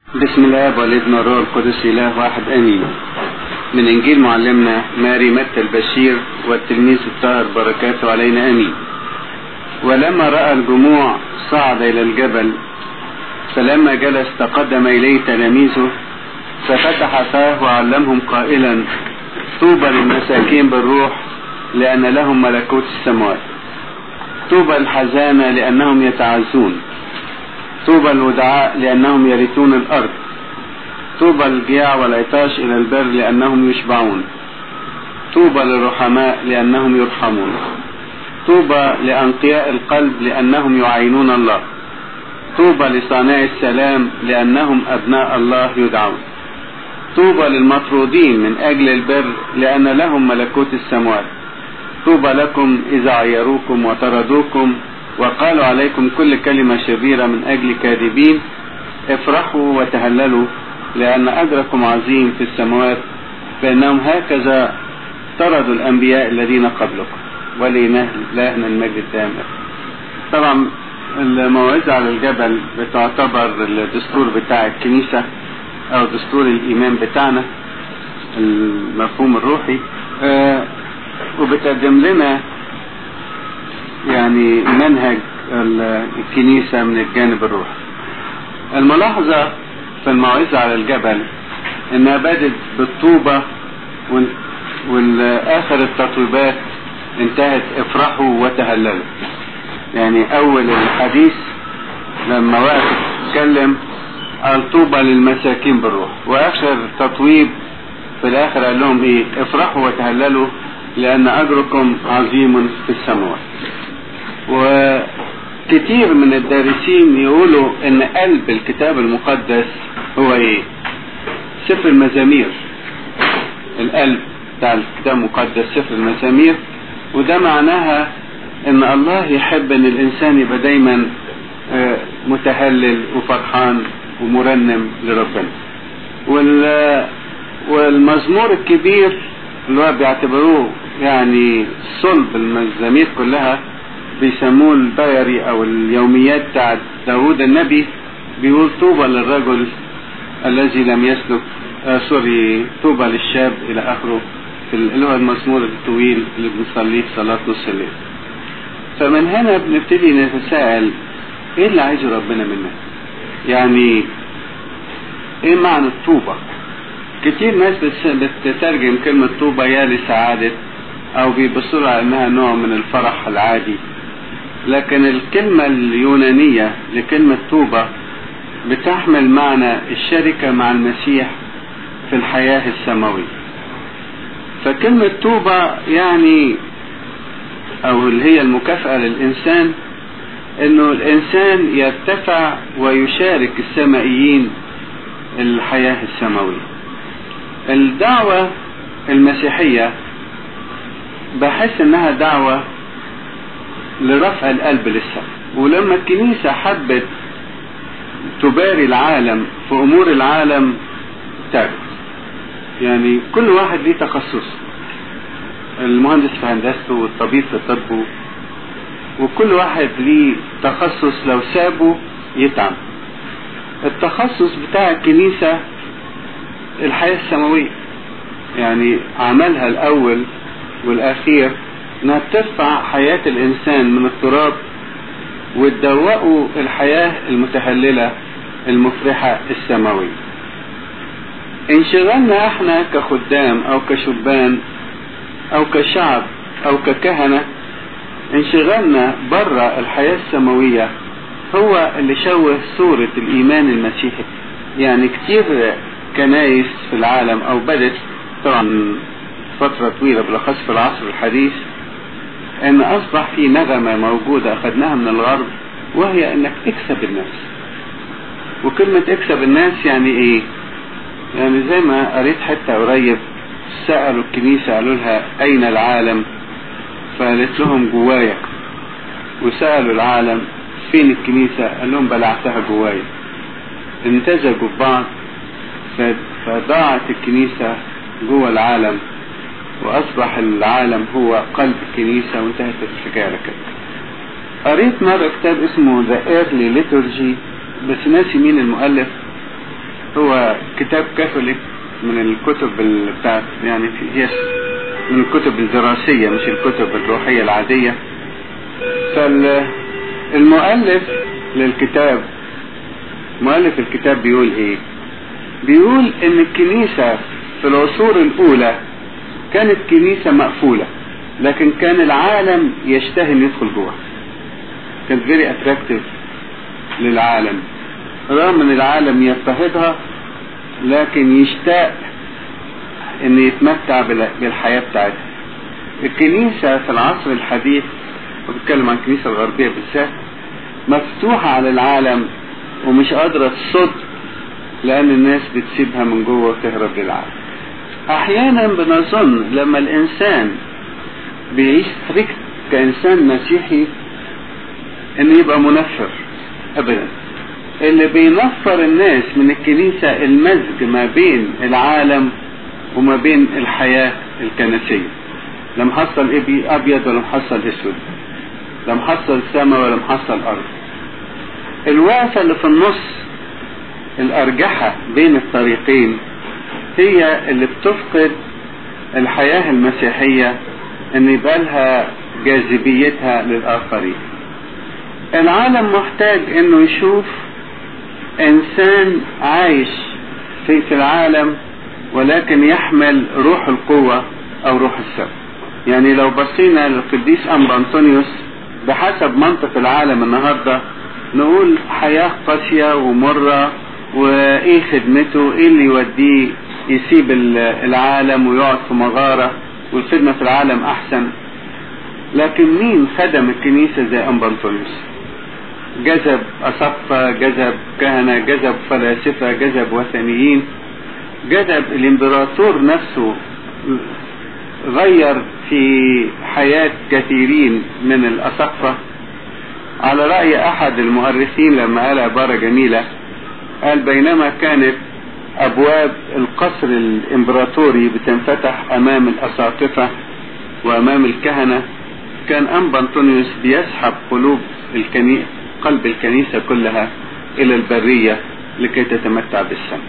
بسم الله والابن والروح القدس اله واحد امين من انجيل معلمنا ماري متى البشير والتلميذ الطاهر بركاته علينا امين ولما راى الجموع صعد الى الجبل فلما جلس تقدم اليه تلاميذه ففتح فاه وعلمهم قائلا طوبى للمساكين بالروح لان لهم ملكوت السماوات طوبى الحزانه لانهم يتعزون طوبى الودعاء لأنهم يرثون الأرض طوبى الجياع والعطاش إلى البر لأنهم يشبعون طوبى للرحماء لأنهم يرحمون طوبى لأنقياء القلب لأنهم يعينون الله طوبى لصانع السلام لأنهم أبناء الله يدعون طوبى للمطرودين من أجل البر لأن لهم ملكوت السماوات طوبى لكم إذا عيروكم وطردوكم وقالوا عليكم كل كلمة شريرة من أجل كاذبين افرحوا وتهللوا لأن أجركم عظيم في السماوات فإنهم هكذا طردوا الأنبياء الذين قبلكم ولإلهنا المجد الدائم طبعا الموعظة على الجبل بتعتبر الدستور بتاع الكنيسة أو دستور الإيمان بتاعنا المفهوم الروحي آه وبتقدم لنا يعني منهج الكنيسة من الجانب الروحي الملاحظة في الموعظة على الجبل انها بدت بالطوبة والاخر التطويبات انتهت افرحوا وتهللوا يعني اول الحديث لما وقف اتكلم قال طوبى للمساكين بالروح واخر تطويب في الاخر قال لهم ايه افرحوا وتهللوا لان اجركم عظيم في السماوات وكتير من الدارسين يقولوا ان قلب الكتاب المقدس هو ايه سفر المزامير القلب بتاع الكتاب المقدس سفر المزامير وده معناها ان الله يحب ان الانسان يبقى دايما متهلل وفرحان ومرنم لربنا وال والمزمور الكبير اللي هو بيعتبروه يعني صلب المزامير كلها بيسموه الدايري او اليوميات بتاعت داود النبي بيقول طوبى للرجل الذي لم يسلك آه سوري طوبى للشاب الى اخره في اللي هو المزمور الطويل اللي بنصليه في صلاة نص الليل فمن هنا بنبتدي نتساءل ايه اللي عايزه ربنا منا يعني ايه معنى الطوبة كتير ناس بتترجم كلمة طوبة يا لسعادة او بيبصوا لها انها نوع من الفرح العادي لكن الكلمة اليونانية لكلمة طوبة بتحمل معنى الشركة مع المسيح في الحياة السماوية فكلمة طوبة يعني او اللي هي المكافأة للانسان انه الانسان يرتفع ويشارك السمائيين الحياة السماوية الدعوة المسيحية بحس انها دعوة لرفع القلب للسماء ولما الكنيسة حبت تباري العالم في امور العالم تابت يعني كل واحد ليه تخصص المهندس في هندسته والطبيب في طبه وكل واحد ليه تخصص لو سابه يتعب التخصص بتاع الكنيسة الحياة السماوية يعني عملها الأول والأخير إنها ترفع حياة الإنسان من التراب وتدوقه الحياة المتهللة المفرحة السماوية انشغلنا احنا كخدام او كشبان او كشعب او ككهنة انشغلنا برا الحياة السماوية هو اللي شوه صورة الإيمان المسيحي يعني كتير كنايس في العالم أو بدت طبعا فترة طويلة بالأخص في العصر الحديث أن أصبح في نغمة موجودة أخذناها من الغرب وهي أنك تكسب الناس وكلمة اكسب الناس يعني إيه؟ يعني زي ما قريت حتى قريب سألوا الكنيسة قالوا لها أين العالم؟ فقالت لهم جوايا وسألوا العالم فين الكنيسة؟ قال لهم بلعتها جوايا امتزجوا ببعض فضاعت الكنيسة جوه العالم واصبح العالم هو قلب الكنيسة وانتهت الحكاية على كده قريت مرة كتاب اسمه The Early Liturgy بس ناسي مين المؤلف هو كتاب كاثوليك من الكتب ال- بتاعت يعني في- هي من الكتب الدراسية مش الكتب الروحية العادية فالمؤلف للكتاب مؤلف الكتاب بيقول ايه بيقول ان الكنيسة في العصور الاولى كانت كنيسة مقفولة لكن كان العالم يشتهي ان يدخل جوه كانت فيري اتراكتيف للعالم رغم ان العالم يضطهدها لكن يشتاق ان يتمتع بال- بالحياة بتاعتها الكنيسة في العصر الحديث وبتكلم عن الكنيسة الغربية بالذات مفتوحة على العالم ومش قادرة تصد لأن الناس بتسيبها من جوه وتهرب للعالم أحيانا بنظن لما الإنسان بيعيش ستريكت كإنسان مسيحي إنه يبقى منفر أبدا اللي بينفر الناس من الكنيسة المزج ما بين العالم وما بين الحياة الكنسية لا محصل إبي أبيض ولا محصل أسود لا محصل سماء ولا محصل أرض الوقفة اللي في النص الأرجحة بين الطريقين هي اللي بتفقد الحياة المسيحية ان يبقى لها جاذبيتها للآخرين العالم محتاج انه يشوف انسان عايش في, في العالم ولكن يحمل روح القوة او روح السبب يعني لو بصينا للقديس أنبا أنطونيوس بحسب منطق العالم النهاردة نقول حياة قاسية ومرة وايه خدمته ايه اللي يوديه يسيب ال- العالم ويقعد في مغارة والخدمة في العالم احسن لكن مين خدم الكنيسة زي أنبا أنطونيوس جذب أسقفة جذب كهنة جذب فلاسفة جذب وثنيين جذب الامبراطور نفسه غير في حياة كثيرين من الأسقفة على رأي أحد المؤرخين لما قال عبارة جميلة قال بينما كانت أبواب القصر الإمبراطوري بتنفتح أمام الأساقفة وأمام الكهنة كان أنبا أنطونيوس بيسحب قلوب الكني... قلب الكنيسة كلها إلى البرية لكي تتمتع بالسماء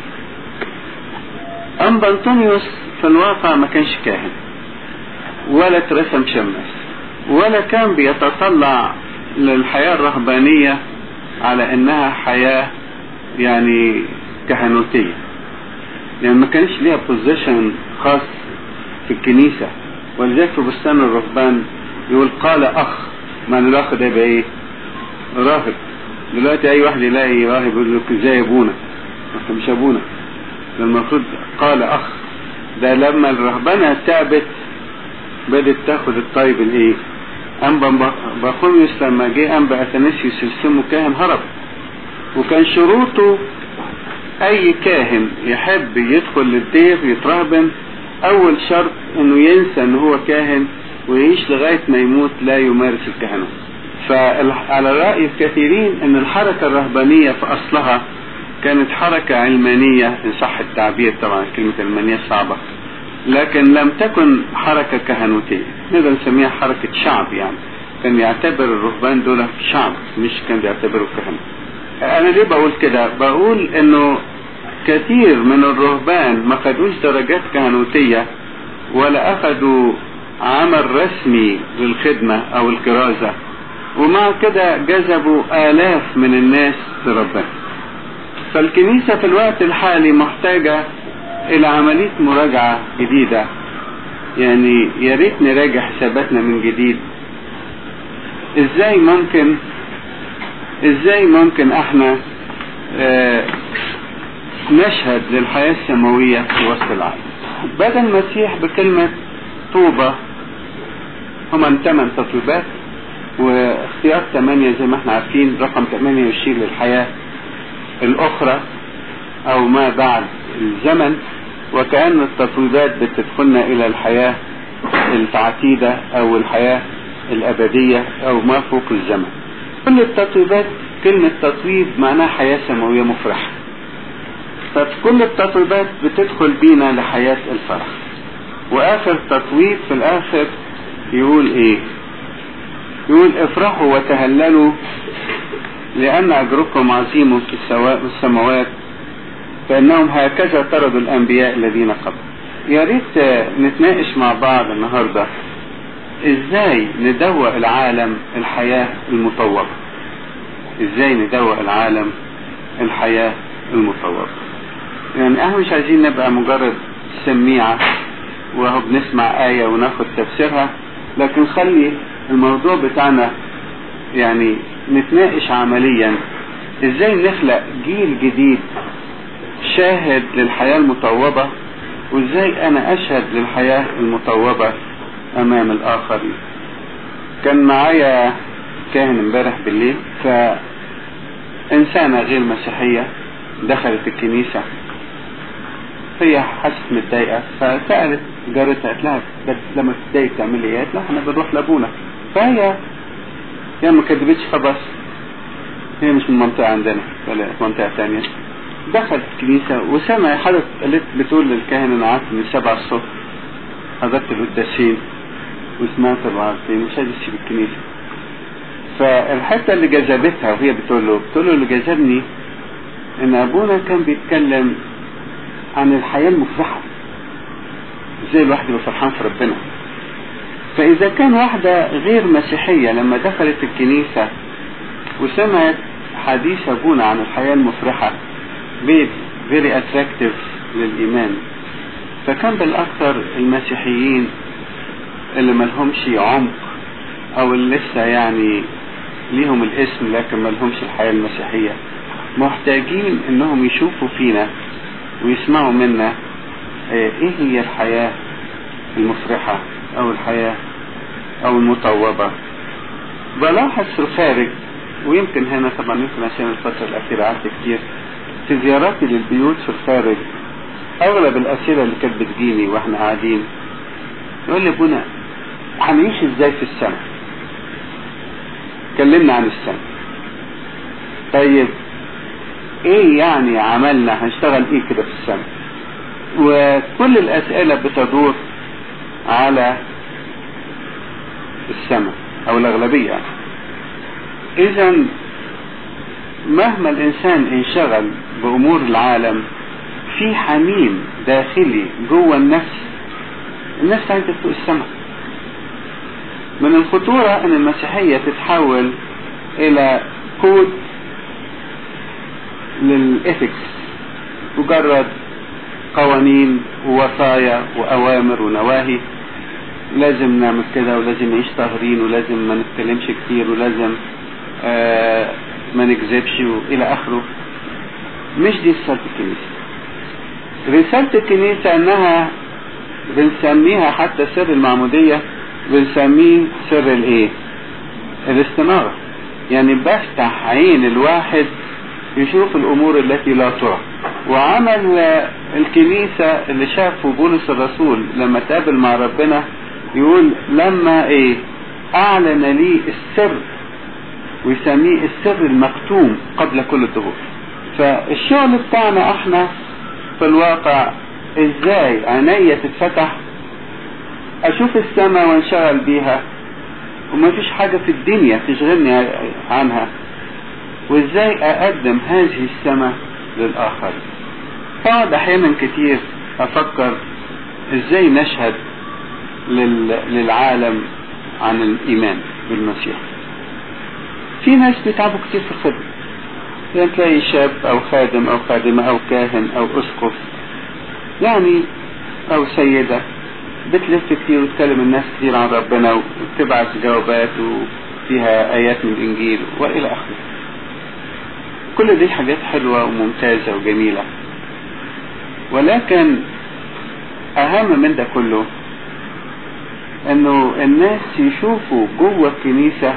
أنبا أنطونيوس في الواقع ما كانش كاهن ولا اترسم شماس ولا كان بيتطلع للحياة الرهبانية على انها حياة يعني كهنوتية يعني ما كانش ليها بوزيشن خاص في الكنيسة ولذلك في بستان الرهبان يقول قال اخ معنى الاخ ده يبقى ايه راهب دلوقتي اي واحد يلاقي راهب يقول لك ازاي يا ابونا انت مش ابونا ده المفروض قال اخ ده لما الرهبنة تعبت بدت تاخد الطيب الايه انبا باخوميوس لما جه انبا اثناسيوس يرسمه كاهن هرب وكان شروطه اي كاهن يحب يدخل للدير يترهبن اول شرط انه ينسى ان هو كاهن ويعيش لغاية ما يموت لا يمارس الكهنوت فعلى رأي الكثيرين ان الحركة الرهبانية في اصلها كانت حركة علمانية ان صح التعبير طبعا كلمة علمانية صعبة لكن لم تكن حركة كهنوتية نقدر نسميها حركة شعب يعني كان يعتبر الرهبان دول شعب مش كان بيعتبروا كهنة انا ليه بقول كده بقول انه كثير من الرهبان ما خدوش درجات كهنوتية ولا اخدوا عمل رسمي للخدمة او الكرازة ومع كده جذبوا آلاف من الناس لربنا فالكنيسة في الوقت الحالي محتاجة إلى عملية مراجعة جديدة يعني يا ريت نراجع حساباتنا من جديد ازاي ممكن ازاي ممكن احنا اه نشهد للحياة السماوية في وسط العالم بدأ المسيح بكلمة طوبة هما ثمان تطويبات واختيار ثمانية زي ما احنا عارفين رقم ثمانية يشير للحياة الأخرى أو ما بعد الزمن وكأن التطويبات بتدخلنا إلى الحياة العتيدة أو الحياة الأبدية أو ما فوق الزمن كل التطويبات كلمة تطويب معناها حياة سماوية مفرحة فكل التطويبات بتدخل بينا لحياة الفرح وآخر تطويب في الآخر يقول إيه يقول افرحوا وتهللوا لأن أجركم عظيم في السماوات فإنهم هكذا طردوا الأنبياء الذين قبل يا ريت نتناقش مع بعض النهاردة ازاي ندوق العالم الحياة المطورة ازاي ندوق العالم الحياة المطورة يعني احنا مش عايزين نبقى مجرد سميعة وهو بنسمع آية وناخد تفسيرها لكن خلي الموضوع بتاعنا يعني نتناقش عمليا ازاي نخلق جيل جديد شاهد للحياة المطوبة وازاي انا اشهد للحياة المطوبة امام الاخرين كان معايا كاهن امبارح بالليل فانسانة غير مسيحية دخلت الكنيسة هي حست متضايقة فسألت جارتها قالت لها لما تتضايق تعملي ايه؟ قالت لها احنا بنروح لابونا فهي هي ما كدبتش خلاص هي مش من المنطقة عندنا ولا منطقة تانية دخلت الكنيسة وسمع حضرت قالت بتقول للكاهن انا قعدت من سبعة الصبح حضرت القداسين وسمعت الوعظتين مش عايز اسيب الكنيسة فالحتة اللي جذبتها وهي بتقول له بتقول له اللي جذبني ان ابونا كان بيتكلم عن الحياة المفرحة ازاي الواحد يبقى فرحان في ربنا فاذا كان واحدة غير مسيحية لما دخلت الكنيسة وسمعت حديث ابونا عن الحياة المفرحة بيت فيري اتراكتيف للايمان فكان بالاكثر المسيحيين اللي ملهمش عمق او اللي لسه يعني ليهم الاسم لكن ملهمش الحياة المسيحية محتاجين انهم يشوفوا فينا ويسمعوا منا ايه هي الحياة المفرحة او الحياة او المطوبة بلاحظ في الخارج ويمكن هنا طبعا يمكن عشان الفترة الأخيرة قعدت كتير في زياراتي للبيوت في الخارج أغلب الأسئلة اللي كانت بتجيني وإحنا قاعدين يقول لي ابونا هنعيش إزاي في السماء؟ كلمنا عن السماء. طيب إيه يعني عملنا هنشتغل إيه كده في السماء؟ وكل الأسئلة بتدور على السماء أو الأغلبية يعني. اذا مهما الانسان انشغل بامور العالم في حنين داخلي جوه النفس النفس عايزه تسوق السماء من الخطورة ان المسيحية تتحول الى كود للاثكس مجرد قوانين ووصايا واوامر ونواهي لازم نعمل كده ولازم نعيش طاهرين ولازم ما نتكلمش كتير ولازم آه ما نكذبش والى اخره مش دي رسالة الكنيسة رسالة الكنيسة انها بنسميها حتى سر المعمودية بنسميه سر الايه الاستنارة يعني بفتح عين الواحد يشوف الامور التي لا ترى وعمل الكنيسة اللي شافه بولس الرسول لما تقابل مع ربنا يقول لما ايه اعلن لي السر ويسميه السر المكتوم قبل كل الظهور فالشغل بتاعنا احنا في الواقع ازاي عينيا تتفتح اشوف السماء وانشغل بيها وما فيش حاجة في الدنيا تشغلني عنها وازاي اقدم هذه السماء للاخر فاقعد احيانا كتير افكر ازاي نشهد لل... للعالم عن الايمان بالمسيح في ناس بيتعبوا كتير في الخدمة يعني تلاقي شاب او خادم او خادمة او كاهن او اسقف يعني او سيدة بتلف كتير وتكلم الناس كتير عن ربنا وتبعت جوابات وفيها ايات من الانجيل والى اخره كل دي حاجات حلوة وممتازة وجميلة ولكن اهم من ده كله انه الناس يشوفوا جوه الكنيسة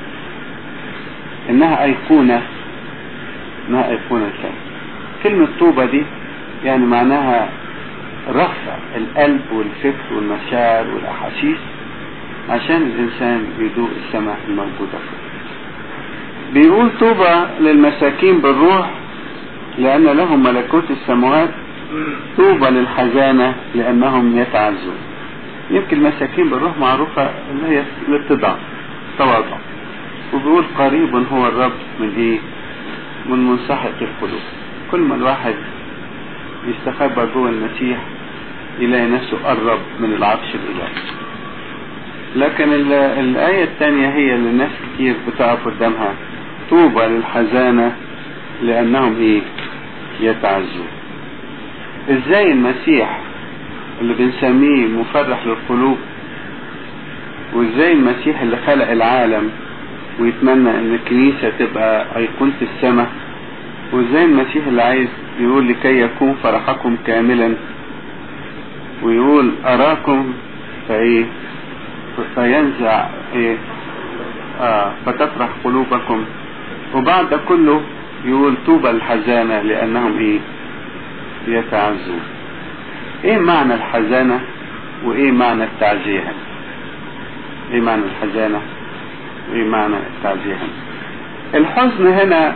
انها ايقونة انها ايقونة الكلام كلمة طوبة دي يعني معناها رفع القلب والفكر والمشاعر والاحاسيس عشان الانسان يذوق السماء الموجودة فيه بيقول طوبى للمساكين بالروح لان لهم ملكوت السماوات طوبى للحزانة لانهم يتعزون يمكن المساكين بالروح معروفة اللي هي الاتضاع تواضع وبيقول قريب هو الرب من ايه من منسحق القلوب كل ما الواحد يستخبى جوه المسيح يلاقي نفسه قرب من العرش الإلهي لكن ال- الآية الثانية هي اللي الناس كتير بتقف قدامها طوبى للحزانة لأنهم إيه يتعزون إزاي المسيح اللي بنسميه مفرح للقلوب وإزاي المسيح اللي خلق العالم ويتمنى إن الكنيسة تبقى أيقونة السماء وإزاي المسيح اللي عايز يقول لكي يكون فرحكم كاملا ويقول أراكم فإيه فينزع إيه آه فتفرح قلوبكم وبعد ده كله يقول طوبى الحزانة لأنهم إيه يتعزون إيه معنى الحزانة وإيه معنى التعزية هنا؟ إيه معنى الحزانة وإيه معنى التعزية هنا؟ الحزن هنا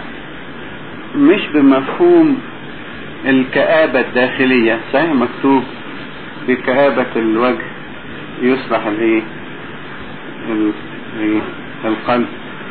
مش بمفهوم الكآبة الداخلية صحيح مكتوب بكآبة الوجه يصلح الايه ال- إيه؟ القلب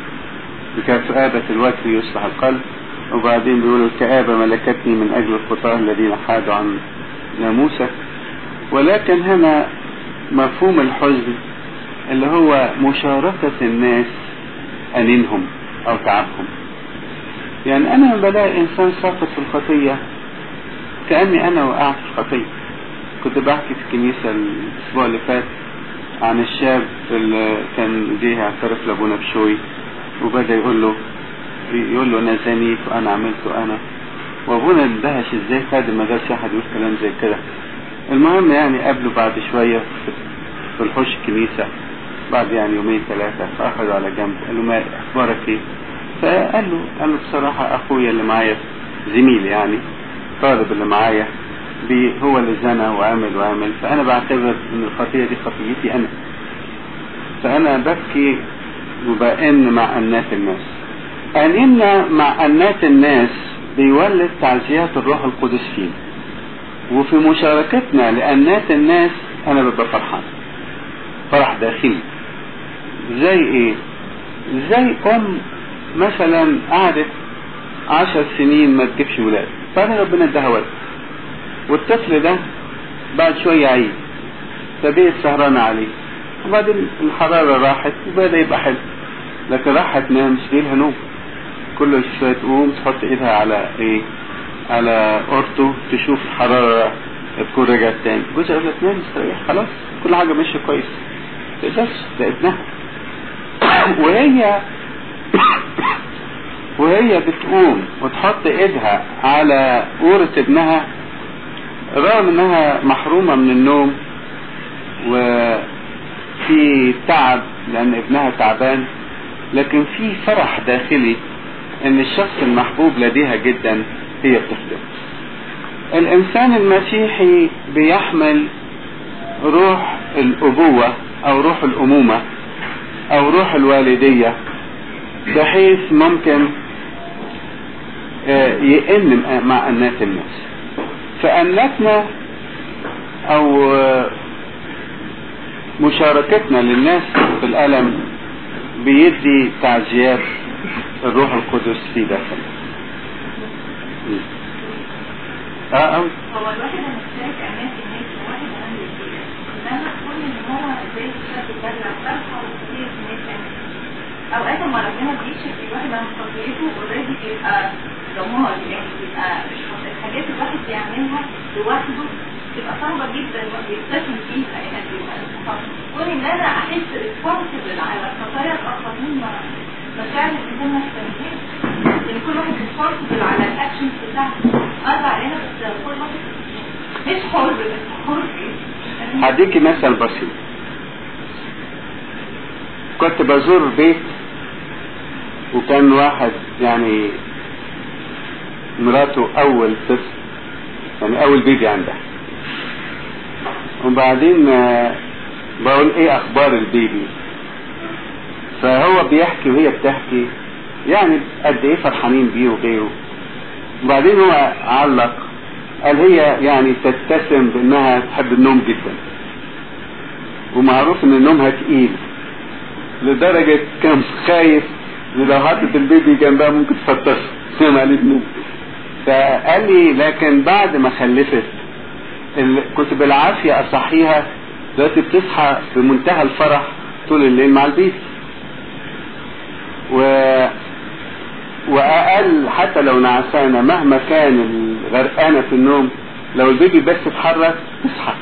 بكآبة الوجه يصلح القلب وبعدين بيقول الكآبة ملكتني من أجل الخطاة الذين حادوا عن ناموسك ولكن هنا مفهوم الحزن اللي هو مشاركة الناس أنينهم أو تعبهم يعني أنا لما بلاقي إنسان ساقط في الخطية كأني أنا وقعت في الخطية كنت بحكي في الكنيسة الأسبوع اللي فات عن الشاب اللي كان جه يعترف لأبونا بشوي وبدأ يقول له يقول له أنا زنيت وأنا عملت وأنا وأبونا اندهش إزاي خادم ما جالش أحد يقول كلام زي كده المهم يعني قابله بعد شوية في- في الحوش الكنيسة بعد يعني يومين ثلاثة فأخذه على جنب قال له ما أخبارك إيه؟ فقال له قال له بصراحة أخويا اللي معايا زميلي يعني طالب اللي معايا بي هو اللي زنى وعمل وعمل فأنا بعتبر إن الخطية دي خطيتي أنا فأنا ببكي وبأن مع أنات الناس أننا مع أنات الناس بيولد تعزيات الروح القدس فينا وفي مشاركتنا لأنات الناس أنا ببقى فرحان فرح داخلي زي إيه؟ زي أم مثلا قعدت عشر سنين ما تجيبش ولاد فأنا ربنا اداها ولد والطفل ده بعد شوية عيد فبقيت سهرانة عليه وبعدين الحرارة راحت وبدأ يبقى حلو لكن راحت تنام مش جايلها نوم كل شوية تقوم تحط ايدها على ايه على اورته تشوف الحرارة تكون رجعت تاني جوزها يقول لك نام استريح خلاص كل حاجة ماشية كويس تقدرش ده ابنها وهي وهي بتقوم وتحط ايدها على قورة ابنها رغم انها محرومة من النوم وفي تعب لان ابنها تعبان لكن في فرح داخلي ان الشخص المحبوب لديها جدا هي بتخدم الانسان المسيحي بيحمل روح الابوة او روح الامومة او روح الوالدية بحيث ممكن آه، يئن مع أنات الناس فأنتنا أو آه، مشاركتنا للناس في الألم بيدي تعزيات الروح القدس في داخلنا اه أوي هو الواحد لما يشترك أماكن الناس الواحد أهم بكتير إنما كون إن هو زي الشاب بيتدلع فرحة وكتير في الناس تانية أوقات لما ربنا بيكشف الواحد عن خطيته أوريدي بيبقى دمار يعني بيبقى الحاجات اللي الواحد بيعملها لوحده بتبقى صعبة جدا وبيكتشف فيها يعني بيبقى كون إن أنا أحس ريسبونسبل على الخطايا الآخر هم مشاعر الإنسان ما تستنهاش لأن كل واحد ريسبونسبل على الأكشنز بتاعته أرجع علينا بس كل واحد مش حر بس حر هديكي مثل بسيط كنت بزور بيت وكان واحد يعني مراته اول طفل يعني اول بيبي عندها وبعدين آه، بقول ايه اخبار البيبي فهو بيحكي وهي بتحكي يعني قد ايه فرحانين بيه وغيره وبعدين هو علق قال هي يعني تتسم بانها تحب النوم جدا ومعروف ان نومها تقيل لدرجة كان خايف إن لو حطت البيبي جنبها ممكن تفطسه تنام عليه بنوم فقال لي لكن بعد ما خلفت ال- كنت بالعافية أصحيها دلوقتي بتصحى بمنتهى الفرح طول الليل مع البيت و وأقل حتى لو نعسانة مهما كان غرقانة في النوم لو البيبي بس اتحرك تصحى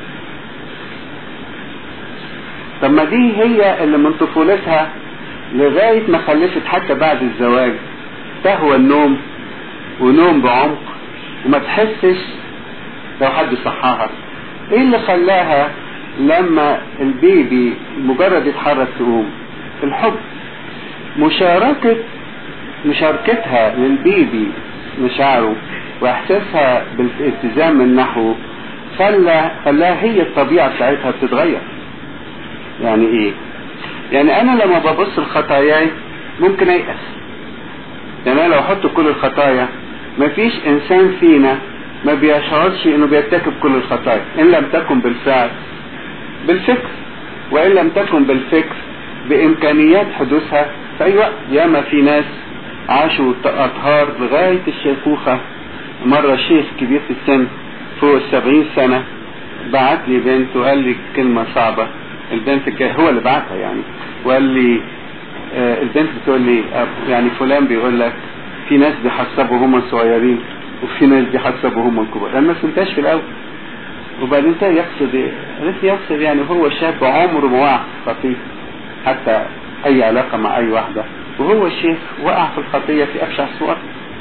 طب ما دي هي اللي من طفولتها لغاية ما خلفت حتى بعد الزواج تهوى النوم ونوم بعمق وما تحسش لو حد صحاها ايه اللي خلاها لما البيبي مجرد يتحرك تقوم الحب مشاركة مشاركتها للبيبي مشاعره واحساسها بالالتزام من نحوه خلى خلاها هي الطبيعة بتاعتها بتتغير يعني ايه يعني انا لما ببص لخطاياي ممكن ايأس يعني انا لو احط كل الخطايا مفيش انسان فينا ما بيشعرش انه بيرتكب كل الخطايا ان لم تكن بالفعل بالفكر وان لم تكن بالفكر بامكانيات حدوثها في اي وقت ياما في ناس عاشوا اطهار لغاية الشيخوخة مرة شيخ كبير في السن فوق السبعين سنة بعت لي بنت وقال لي كلمة صعبة البنت كان هو اللي بعتها يعني وقال لي آه البنت بتقول لي آه يعني فلان بيقول لك في ناس بيحسبوا هم صغيرين وفي ناس بيحسبوا هم كبار انا ما فهمتهاش في الاول وبعدين ده يقصد ايه؟ قالت لي يقصد يعني هو شاب عمره ما وقع في خطيه حتى اي علاقة مع اي واحدة وهو الشيخ وقع في الخطية في ابشع صور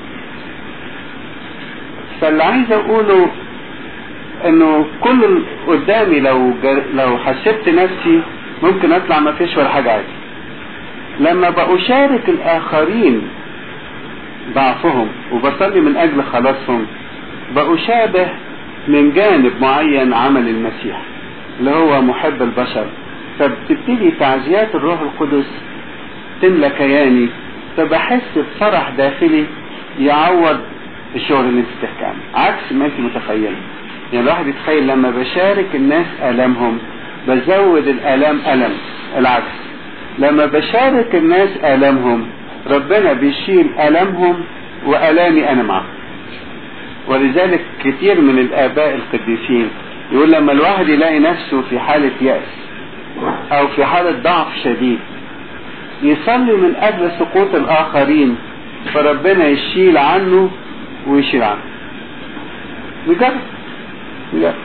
فاللي عايز اقوله انه كل ال- قدامي لو جر... لو حسبت نفسي ممكن اطلع ما فيش ولا حاجة عادي لما بأشارك الاخرين ضعفهم وبصلي من اجل خلاصهم بأشابه من جانب معين عمل المسيح اللي هو محب البشر فبتبتدي تعزيات الروح القدس تملى كياني فبحس بفرح داخلي يعوض الشغل اللي انت بتحكي عنه عكس ما انت متخيله يعني الواحد يتخيل لما بشارك الناس الامهم بزود الالام الم العكس لما بشارك الناس الامهم ربنا بيشيل المهم والامي انا معهم ولذلك كتير من الاباء القديسين يقول لما الواحد يلاقي نفسه في حالة يأس او في حالة ضعف شديد يصلي من اجل سقوط الاخرين فربنا يشيل عنه ويشيل عنه بجد بجد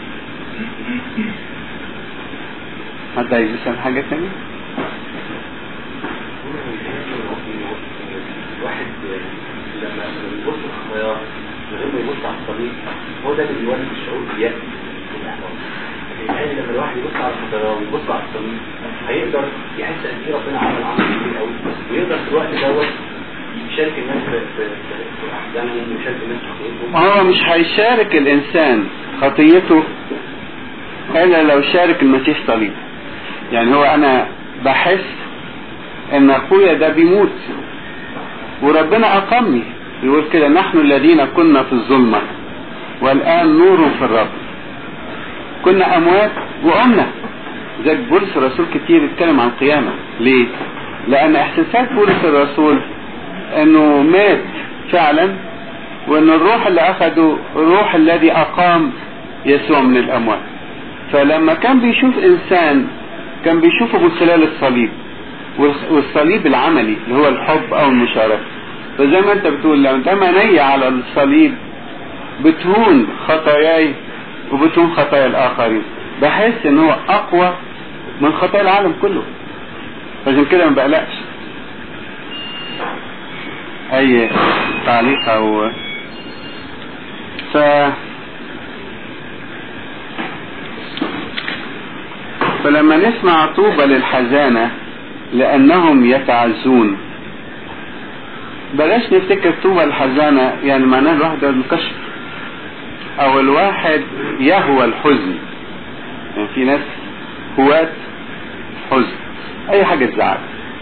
حد عايز يسأل حاجة تانية؟ واحد لما يبص للخيار من غير ما يبص على الطريق هو ده اللي بيولد الشعور باليأس والاحباط يعني لما الواحد يبص على الخيار ويبص على الطريق هيقدر يحس ان في ربنا عمل عمل كبير قوي ويقدر في الوقت دوت يشارك الناس في في في احزانهم ويشارك الناس في خطيئتهم ما هو مش هيشارك الانسان خطيته الا لو شارك المسيح صليب يعني هو انا بحس ان اخويا ده بيموت وربنا اقامني يقول كده نحن الذين كنا في الظلمة والان نور في الرب كنا اموات وقمنا زي بولس الرسول كتير اتكلم عن القيامة ليه لان احساسات بولس الرسول انه مات فعلا وان الروح اللي اخده الروح الذي اقام يسوع من الاموات فلما كان بيشوف انسان كان بيشوفه من خلال الصليب والخ- والصليب العملي اللي هو الحب او المشاركة فزي ما انت بتقول لو انت منية على الصليب بتهون خطاياي وبتهون خطايا الاخرين بحس ان هو اقوى من خطايا العالم كله عشان كده ما بقلقش اي تعليق او ف فلما نسمع طوبى للحزانة لأنهم يتعزون بلاش نفتكر طوبى الحزانة يعني معناها الواحد المكشف أو الواحد يهوى الحزن يعني في ناس هواة حزن أي حاجة تزعل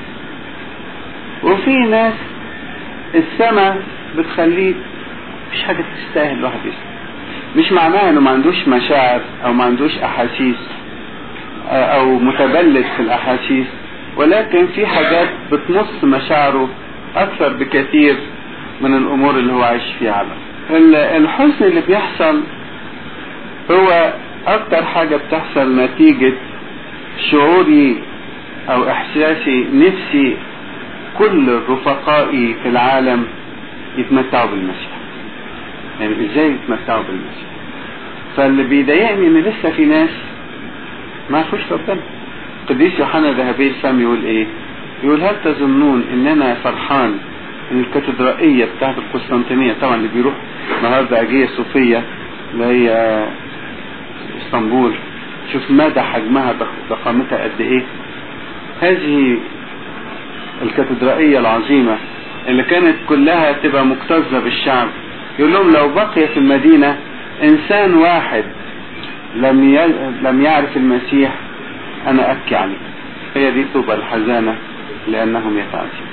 وفي ناس السماء بتخليه مش حاجة تستاهل الواحد يسمع مش معناها انه ما عندوش مشاعر او ما عندوش احاسيس او متبلد في الاحاسيس ولكن في حاجات بتمص مشاعره اكثر بكثير من الامور اللي هو عايش فيها على الأرض. ال- الحزن اللي بيحصل هو اكتر حاجة بتحصل نتيجة شعوري او احساسي نفسي كل رفقائي في العالم يتمتعوا بالمسيح يعني ازاي يتمتعوا بالمسيح فاللي بيضايقني ان لسه في ناس ما عرفوش ربنا قديس يوحنا ذهبي الفم يقول ايه يقول هل تظنون ان انا فرحان ان الكاتدرائية بتاعت القسطنطينية طبعا اللي بيروح النهاردة اجية صوفية اللي هي اسطنبول شوف مدى حجمها ضخ- ضخامتها قد ايه هذه الكاتدرائية العظيمة اللي كانت كلها تبقى مكتظة بالشعب يقول لهم لو بقي في المدينة انسان واحد لم ي- لم يعرف المسيح انا ابكي عليه هي دي طوبى الحزانة لانهم يتعزون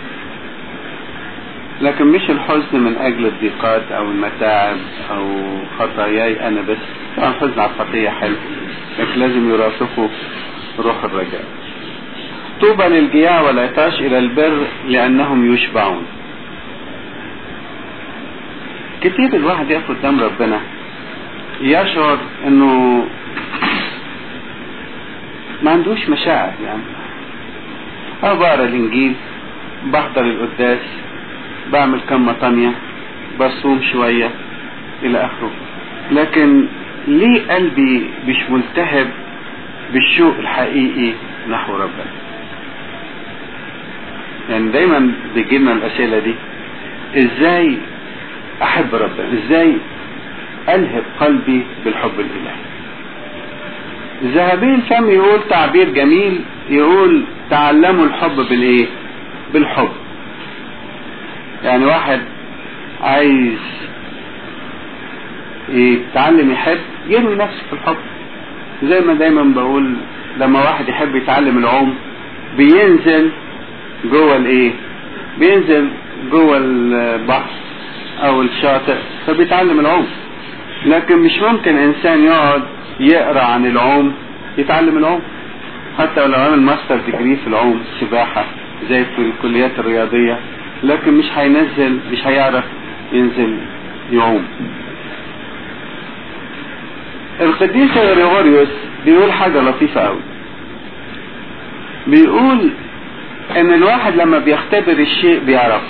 لكن مش الحزن من اجل الضيقات او المتاعب او خطاياي انا بس طبعا الحزن على الخطية حلو لكن لازم يرافقه روح الرجاء طوبى للجياع والعطاش الى البر لانهم يشبعون كتير الواحد يقف قدام ربنا يشعر انه ما عندوش مشاعر يعني أنا بقرا الإنجيل بحضر القداس بعمل كم مطانية بصوم شوية إلى آخره لكن ليه قلبي مش ملتهب بالشوق الحقيقي نحو ربنا يعني دايما بيجي لنا الأسئلة دي إزاي أحب ربنا إزاي ألهب قلبي بالحب الإلهي ذهبي الفم يقول تعبير جميل يقول تعلموا الحب بالايه بالحب يعني واحد عايز يتعلم يحب يرمي نفسه في الحب زي ما دايما بقول لما واحد يحب يتعلم العوم بينزل جوه الايه بينزل جوه البحر او الشاطئ فبيتعلم العوم لكن مش ممكن انسان يقعد يقرا عن العوم يتعلم العوم حتى لو عمل ماستر ديجري في العوم سباحة زي في الكليات الرياضية لكن مش هينزل مش هيعرف ينزل يعوم القديس غريغوريوس بيقول حاجة لطيفة قوي بيقول ان الواحد لما بيختبر الشيء بيعرفه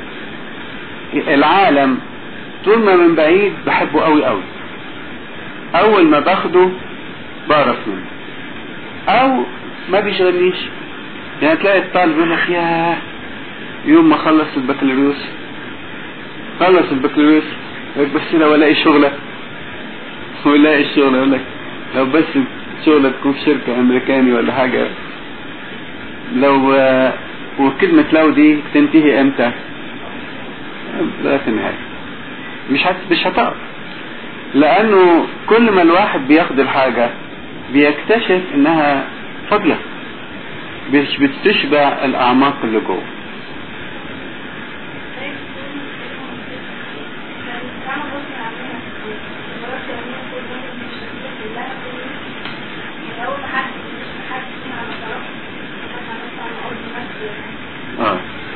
العالم طول ما من بعيد بحبه قوي قوي اول ما باخده بعرف منه او ما بيشغلنيش يعني تلاقي الطالب يقول لك ياه يوم ما خلص البكالوريوس خلص البكالوريوس يقول لك بس لو الاقي شغله ويلاقي الشغل يقول لك لو بس شغلة تكون في شركة امريكاني ولا حاجة لو وكلمة لو دي تنتهي امتى لا في النهاية مش هت... مش هتقف لانه كل ما الواحد بياخد الحاجة بيكتشف انها فاضية مش بتشبع الاعماق اللي جوه اه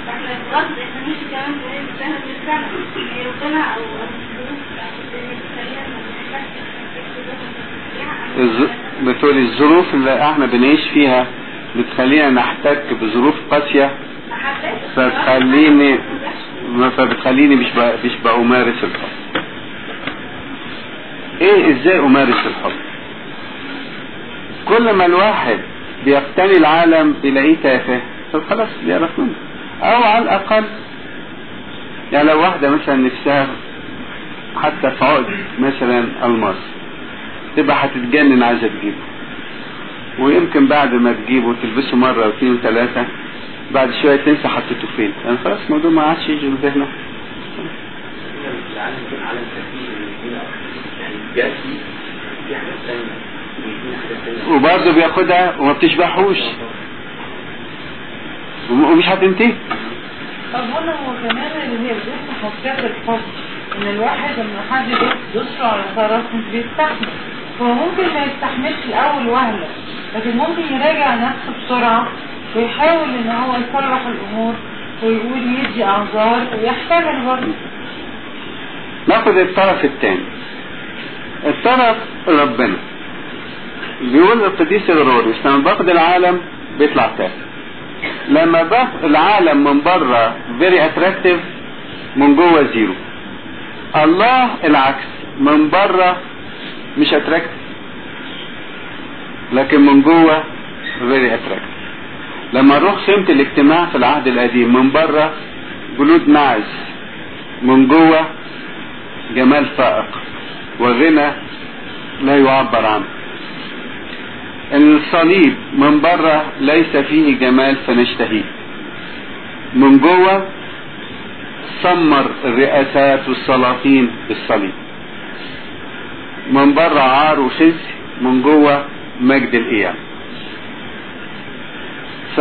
الز... بتقولي الظروف اللي احنا بنعيش فيها بتخلينا نحتك بظروف قاسية فتخليني فبتخليني مش ب... مش بأمارس الحب ايه ازاي امارس الحب كل ما الواحد بيقتني العالم بيلاقيه تافه طب خلاص بيعرف منه او على الاقل يعني لو واحدة مثلا نفسها حتى في عقد مثلا الماس تبقى هتتجنن عايزة تجيبه ويمكن بعد ما تجيبه تلبسه مرة واثنين وثلاثة بعد شوية تنسى حطيته فين يعني خلاص الموضوع ما عادش يجي من ذهنك العالم يكون عالم كثير يعني جاسي في حاجات ثانية ويدينا حاجات ثانية وبرضه بياخدها وما بتشبعهوش ومش هتنتهي طب هنا هو كمان اللي هي بتفتح حساسيات الحب ان الواحد لما حد يدوس على طرف مش بيستحمل هو ممكن ما يستحملش الاول وهلة لكن ممكن يراجع نفسه بسرعة ويحاول ان هو يصلح الامور ويقول يدي اعذار ويحتمل برضه ناخد الطرف الثاني الطرف ربنا بيقول القديس غروريوس لما باخد العالم بيطلع تافه لما باخد العالم من بره فيري اتراكتيف من جوه زيرو الله العكس من بره مش اتراكتيف لكن من جوه فيري اتراكتيف لما نروح خيمة الاجتماع في العهد القديم من بره جلود ناعس من جوه جمال فائق وغنى لا يعبر عنه الصليب من بره ليس فيه جمال فنشتهيه من جوه سمر الرئاسات والسلاطين بالصليب من بره عار وخزي من جوه مجد القيام ف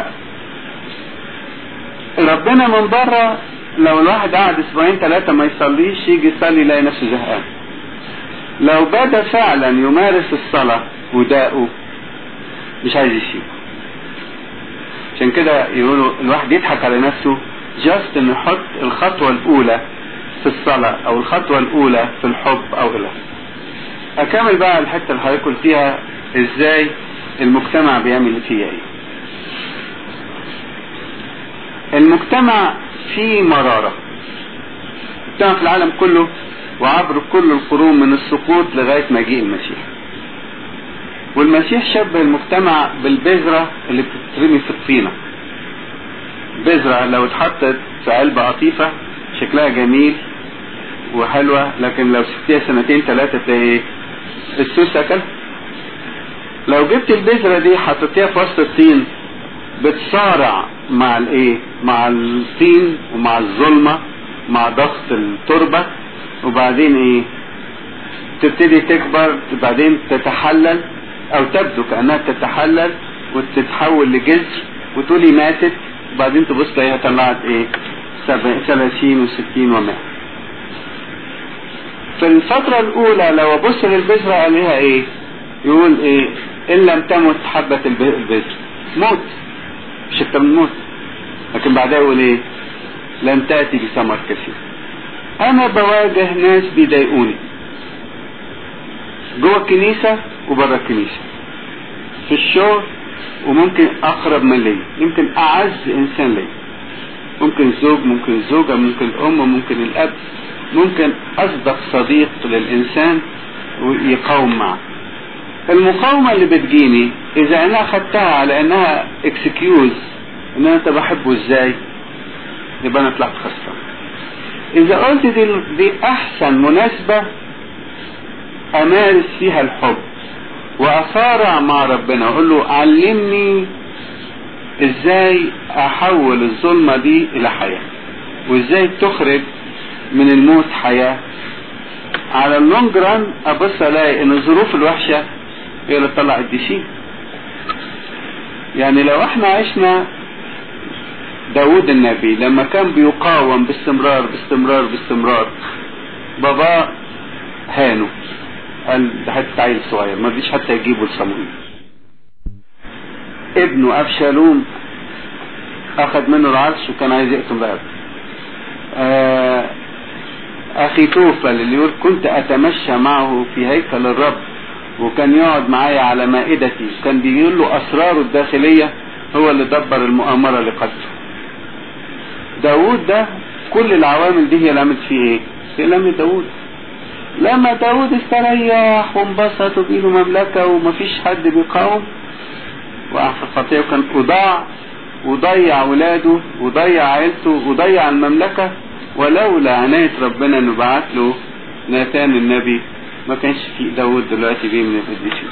ربنا من بره لو الواحد قعد اسبوعين ثلاثة ما يصليش يجي يصلي يلاقي نفسه زهقان لو بدا فعلا يمارس الصلاة وداءه مش عايز يسيب عشان كده يقولوا الواحد يضحك على نفسه جاست انه يحط الخطوة الاولى في الصلاة او الخطوة الاولى في الحب او الى اكمل بقى الحتة اللي حضرتك قلتيها ازاي المجتمع بيعمل فيها ايه المجتمع فيه مرارة المجتمع في العالم كله وعبر كل القرون من السقوط لغاية مجيء المسيح والمسيح شبه المجتمع بالبذرة اللي بتترمي في الطينة بذرة لو اتحطت في علبة قطيفة شكلها جميل وحلوة لكن لو سبتيها سنتين ثلاثة تلاقي ايه السوس أكل لو جبت البذرة دي حطيتيها في وسط الطين بتصارع مع الايه مع الطين ومع الظلمة مع ضغط التربة وبعدين ايه تبتدي تكبر وبعدين تتحلل او تبدو كأنها تتحلل وتتحول لجذر وتقولي ماتت وبعدين تبص تلاقيها طلعت ايه ثلاثين وستين ومائة في الفترة الأولى لو أبص للبذرة عليها إيه؟ يقول إيه؟ إن لم تمت حبة البذر موت مش أكتر من موت لكن بعدها يقول إيه؟ لم تأتي بثمر كثير أنا بواجه ناس بيضايقوني جوه الكنيسة وبره الكنيسة في الشغل وممكن أقرب من لي يمكن أعز إنسان لي ممكن زوج ممكن زوجة ممكن الأم ممكن الأب ممكن أصدق صديق للإنسان ويقاوم معه المقاومة اللي بتجيني إذا أنا أخدتها على أنها اكسكيوز إن أنت بحبه إزاي يبقى أنا طلعت خسران إذا قلت دي, دي أحسن مناسبة أمارس فيها الحب وأصارع مع ربنا أقول له علمني إزاي أحول الظلمة دي إلى حياة وإزاي تخرج من الموت حياة على اللونج ران ابص الاقي ان الظروف الوحشة هي اللي تطلع الدشين يعني لو احنا عشنا داود النبي لما كان بيقاوم باستمرار باستمرار باستمرار بابا هانه قال ده حتى عيل صغير ما رضيش حتى يجيبه لصموئيل ابنه ابشالوم اخذ منه العرش وكان عايز يقتل بقى آه اخي توفل اللي يقول كنت اتمشى معه في هيكل الرب وكان يقعد معايا على مائدتي كان بيقول له اسراره الداخلية هو اللي دبر المؤامرة لقتله داود ده كل العوامل دي هي اللي عملت فيه ايه هي اللي عملت داود لما داود استريح وانبسط وبيله مملكة ومفيش حد بيقاوم وقع في الخطيئة وكان أضاع وضيع ولاده وضيع عيلته وضيع المملكة ولولا عناية ربنا انه بعت له ناتان النبي ما كانش في داود دلوقتي بيه من القديسين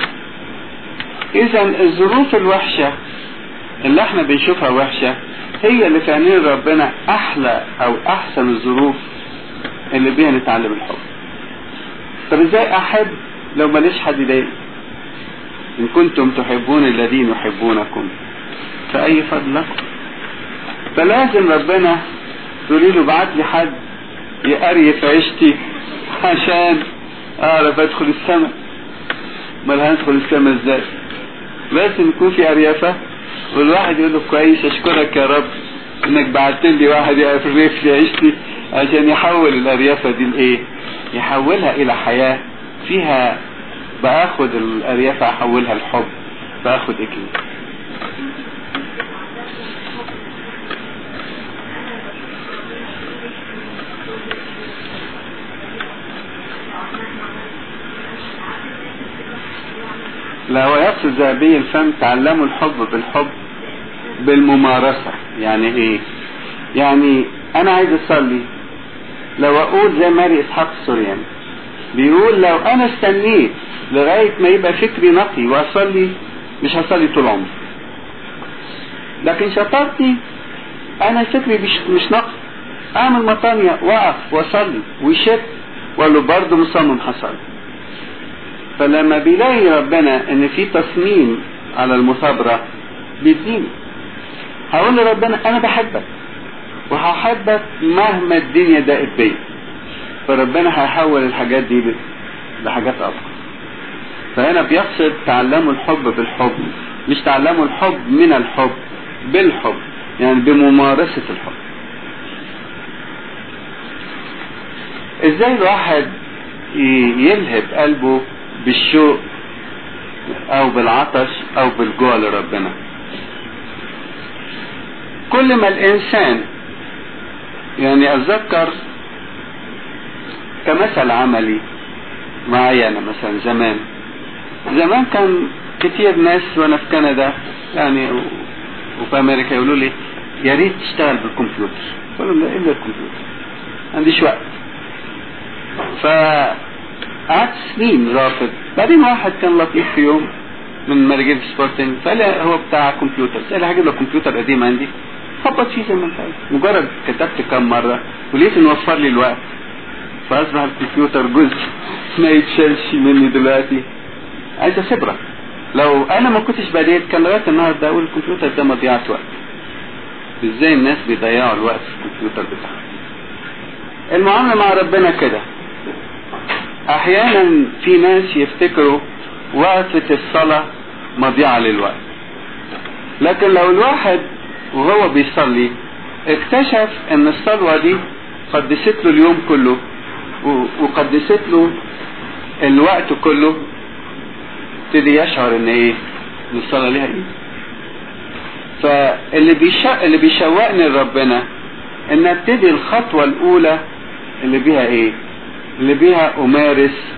اذا الظروف الوحشة اللي احنا بنشوفها وحشة هي اللي في عينين ربنا احلى او احسن الظروف اللي بيها نتعلم الحب طب ازاي احب لو ماليش حد يضايقني ان كنتم تحبون الذين يحبونكم فاي فضل لكم فلازم ربنا تقولي له بعت لي حد يقريف عيشتي عشان اعرف ادخل السماء امال هندخل السماء ازاي لازم يكون في اريافه والواحد يقول له كويس اشكرك يا رب انك بعت لي واحد يقريف لي عيشتي عشان يحول الأريافة دي لإيه يحولها إلى حياة فيها باخد الأريافة أحولها لحب باخد إكليل لا هو يقصد ذهبي الفم تعلموا الحب بالحب بالممارسة يعني ايه يعني انا عايز اصلي لو اقول زي ماري اسحاق السورياني بيقول لو انا استنيت لغاية ما يبقى فكري نقي واصلي مش هصلي طول عمري لكن شطارتي انا فكري مش, مش نقي اعمل مطانية واقف واصلي ويشت واقول له برضه مصمم هصلي فلما بيلاقي ربنا ان في تصميم على المثابرة بيديني هقول لربنا انا بحبك وهحبك مهما الدنيا ضاقت بيا فربنا هيحول الحاجات دي لحاجات افضل فهنا بيقصد تعلموا الحب بالحب مش تعلموا الحب من الحب بالحب يعني بممارسة الحب ازاي الواحد يلهب قلبه بالشوق او بالعطش او بالجوع لربنا كل ما الانسان يعني اتذكر كمثل عملي معايا انا مثلا زمان زمان كان كتير ناس وانا في كندا يعني وفي امريكا يقولوا لي يا ريت تشتغل بالكمبيوتر قلت لهم لا الا الكمبيوتر عنديش وقت فقعدت سنين رافض بعدين واحد كان لطيف في يوم من مراجل سبورتنج فقال لي هو بتاع كمبيوتر قال لي هجيب لك كمبيوتر قديم عندي خبط فيه زي ما انت عايز مجرد كتبت كام مره ولقيت انه وفر لي الوقت فاصبح الكمبيوتر جزء ما يتشالش مني دلوقتي عايز خبره لو انا ما كنتش بديت كان لغايه النهارده اقول الكمبيوتر ده مضيعه وقت ازاي الناس بيضيعوا الوقت في الكمبيوتر بتاعهم المعامله مع ربنا كده احيانا في ناس يفتكروا وقفة الصلاة مضيعة للوقت لكن لو الواحد وهو بيصلي اكتشف ان الصلوة دي قدست له اليوم كله وقدست له الوقت كله ابتدي يشعر ان ايه ان الصلاة ليها ايه فاللي بيشا... اللي بيشوقني لربنا ان ابتدي الخطوة الاولى اللي بيها ايه اللي بيها امارس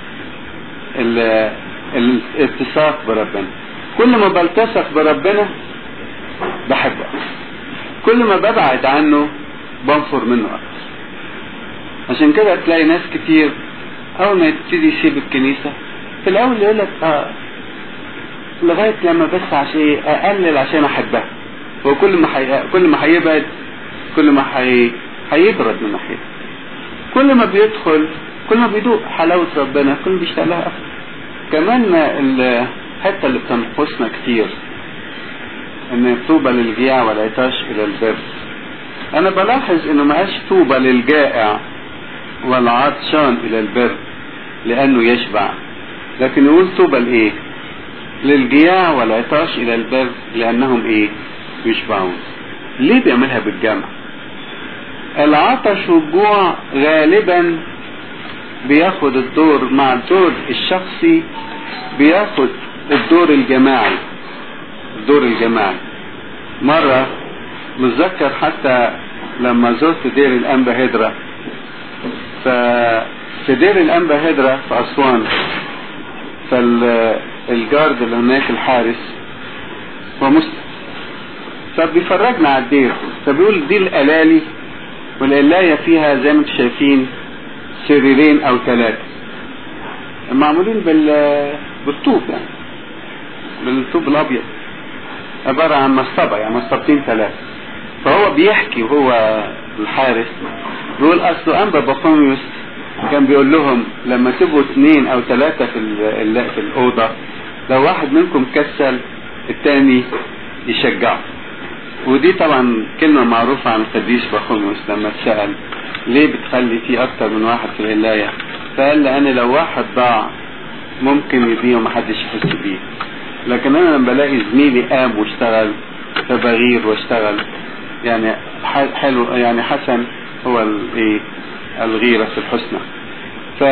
الالتصاق بربنا كل ما بلتصق بربنا بحبه كل ما ببعد عنه بنفر منه اكتر عشان كده تلاقي ناس كتير اول ما يبتدي يسيب الكنيسه في الاول يقول لك اه لغايه لما بس عشان اقلل عشان احبها هو كل ما حي... كل ما هيبعد كل ما حي... هيبرد من ناحيته كل ما بيدخل كل ما بيدوق حلاوة ربنا كل ما بيشتاق لها أكتر كمان الحتة اللي بتنقصنا كتير إن طوبى للجياع والعطاش إلى البر أنا بلاحظ إنه ما قالش طوبى للجائع والعطشان إلى البر لأنه يشبع لكن يقول طوبى لإيه؟ للجياع والعطاش إلى البر لأنهم إيه؟ يشبعون ليه بيعملها بالجمع؟ العطش والجوع غالبا بياخد الدور مع الدور الشخصي بياخد الدور الجماعي الدور الجماعي مرة متذكر حتى لما زرت دير الأنبا هدرة ففي دير الأنبا هدرة في أسوان فالجارد اللي هناك الحارس هو مسلم فبيفرجنا على الدير فبيقول دي الألالي والقلاية فيها زي ما انتم شايفين سريرين او ثلاثة معمولين بال بالطوب يعني بالطوب الابيض عبارة عن مصطبة يعني مصطبتين ثلاثة فهو بيحكي وهو الحارس بيقول اصله انبا بطونيوس كان بيقول لهم لما تبقوا اثنين او ثلاثة في ال في الأوضة لو واحد منكم كسل الثاني يشجعه ودي طبعا كلمة معروفة عن القديس بخوميوس لما اتسأل ليه بتخلي في أكتر من واحد في الولاية فقال لأن لو واحد ضاع ممكن يضيع ومحدش يحس بيه لكن أنا لما بلاقي زميلي قام واشتغل فبغير واشتغل يعني حلو يعني حسن هو الايه الغيرة في الحسنى ف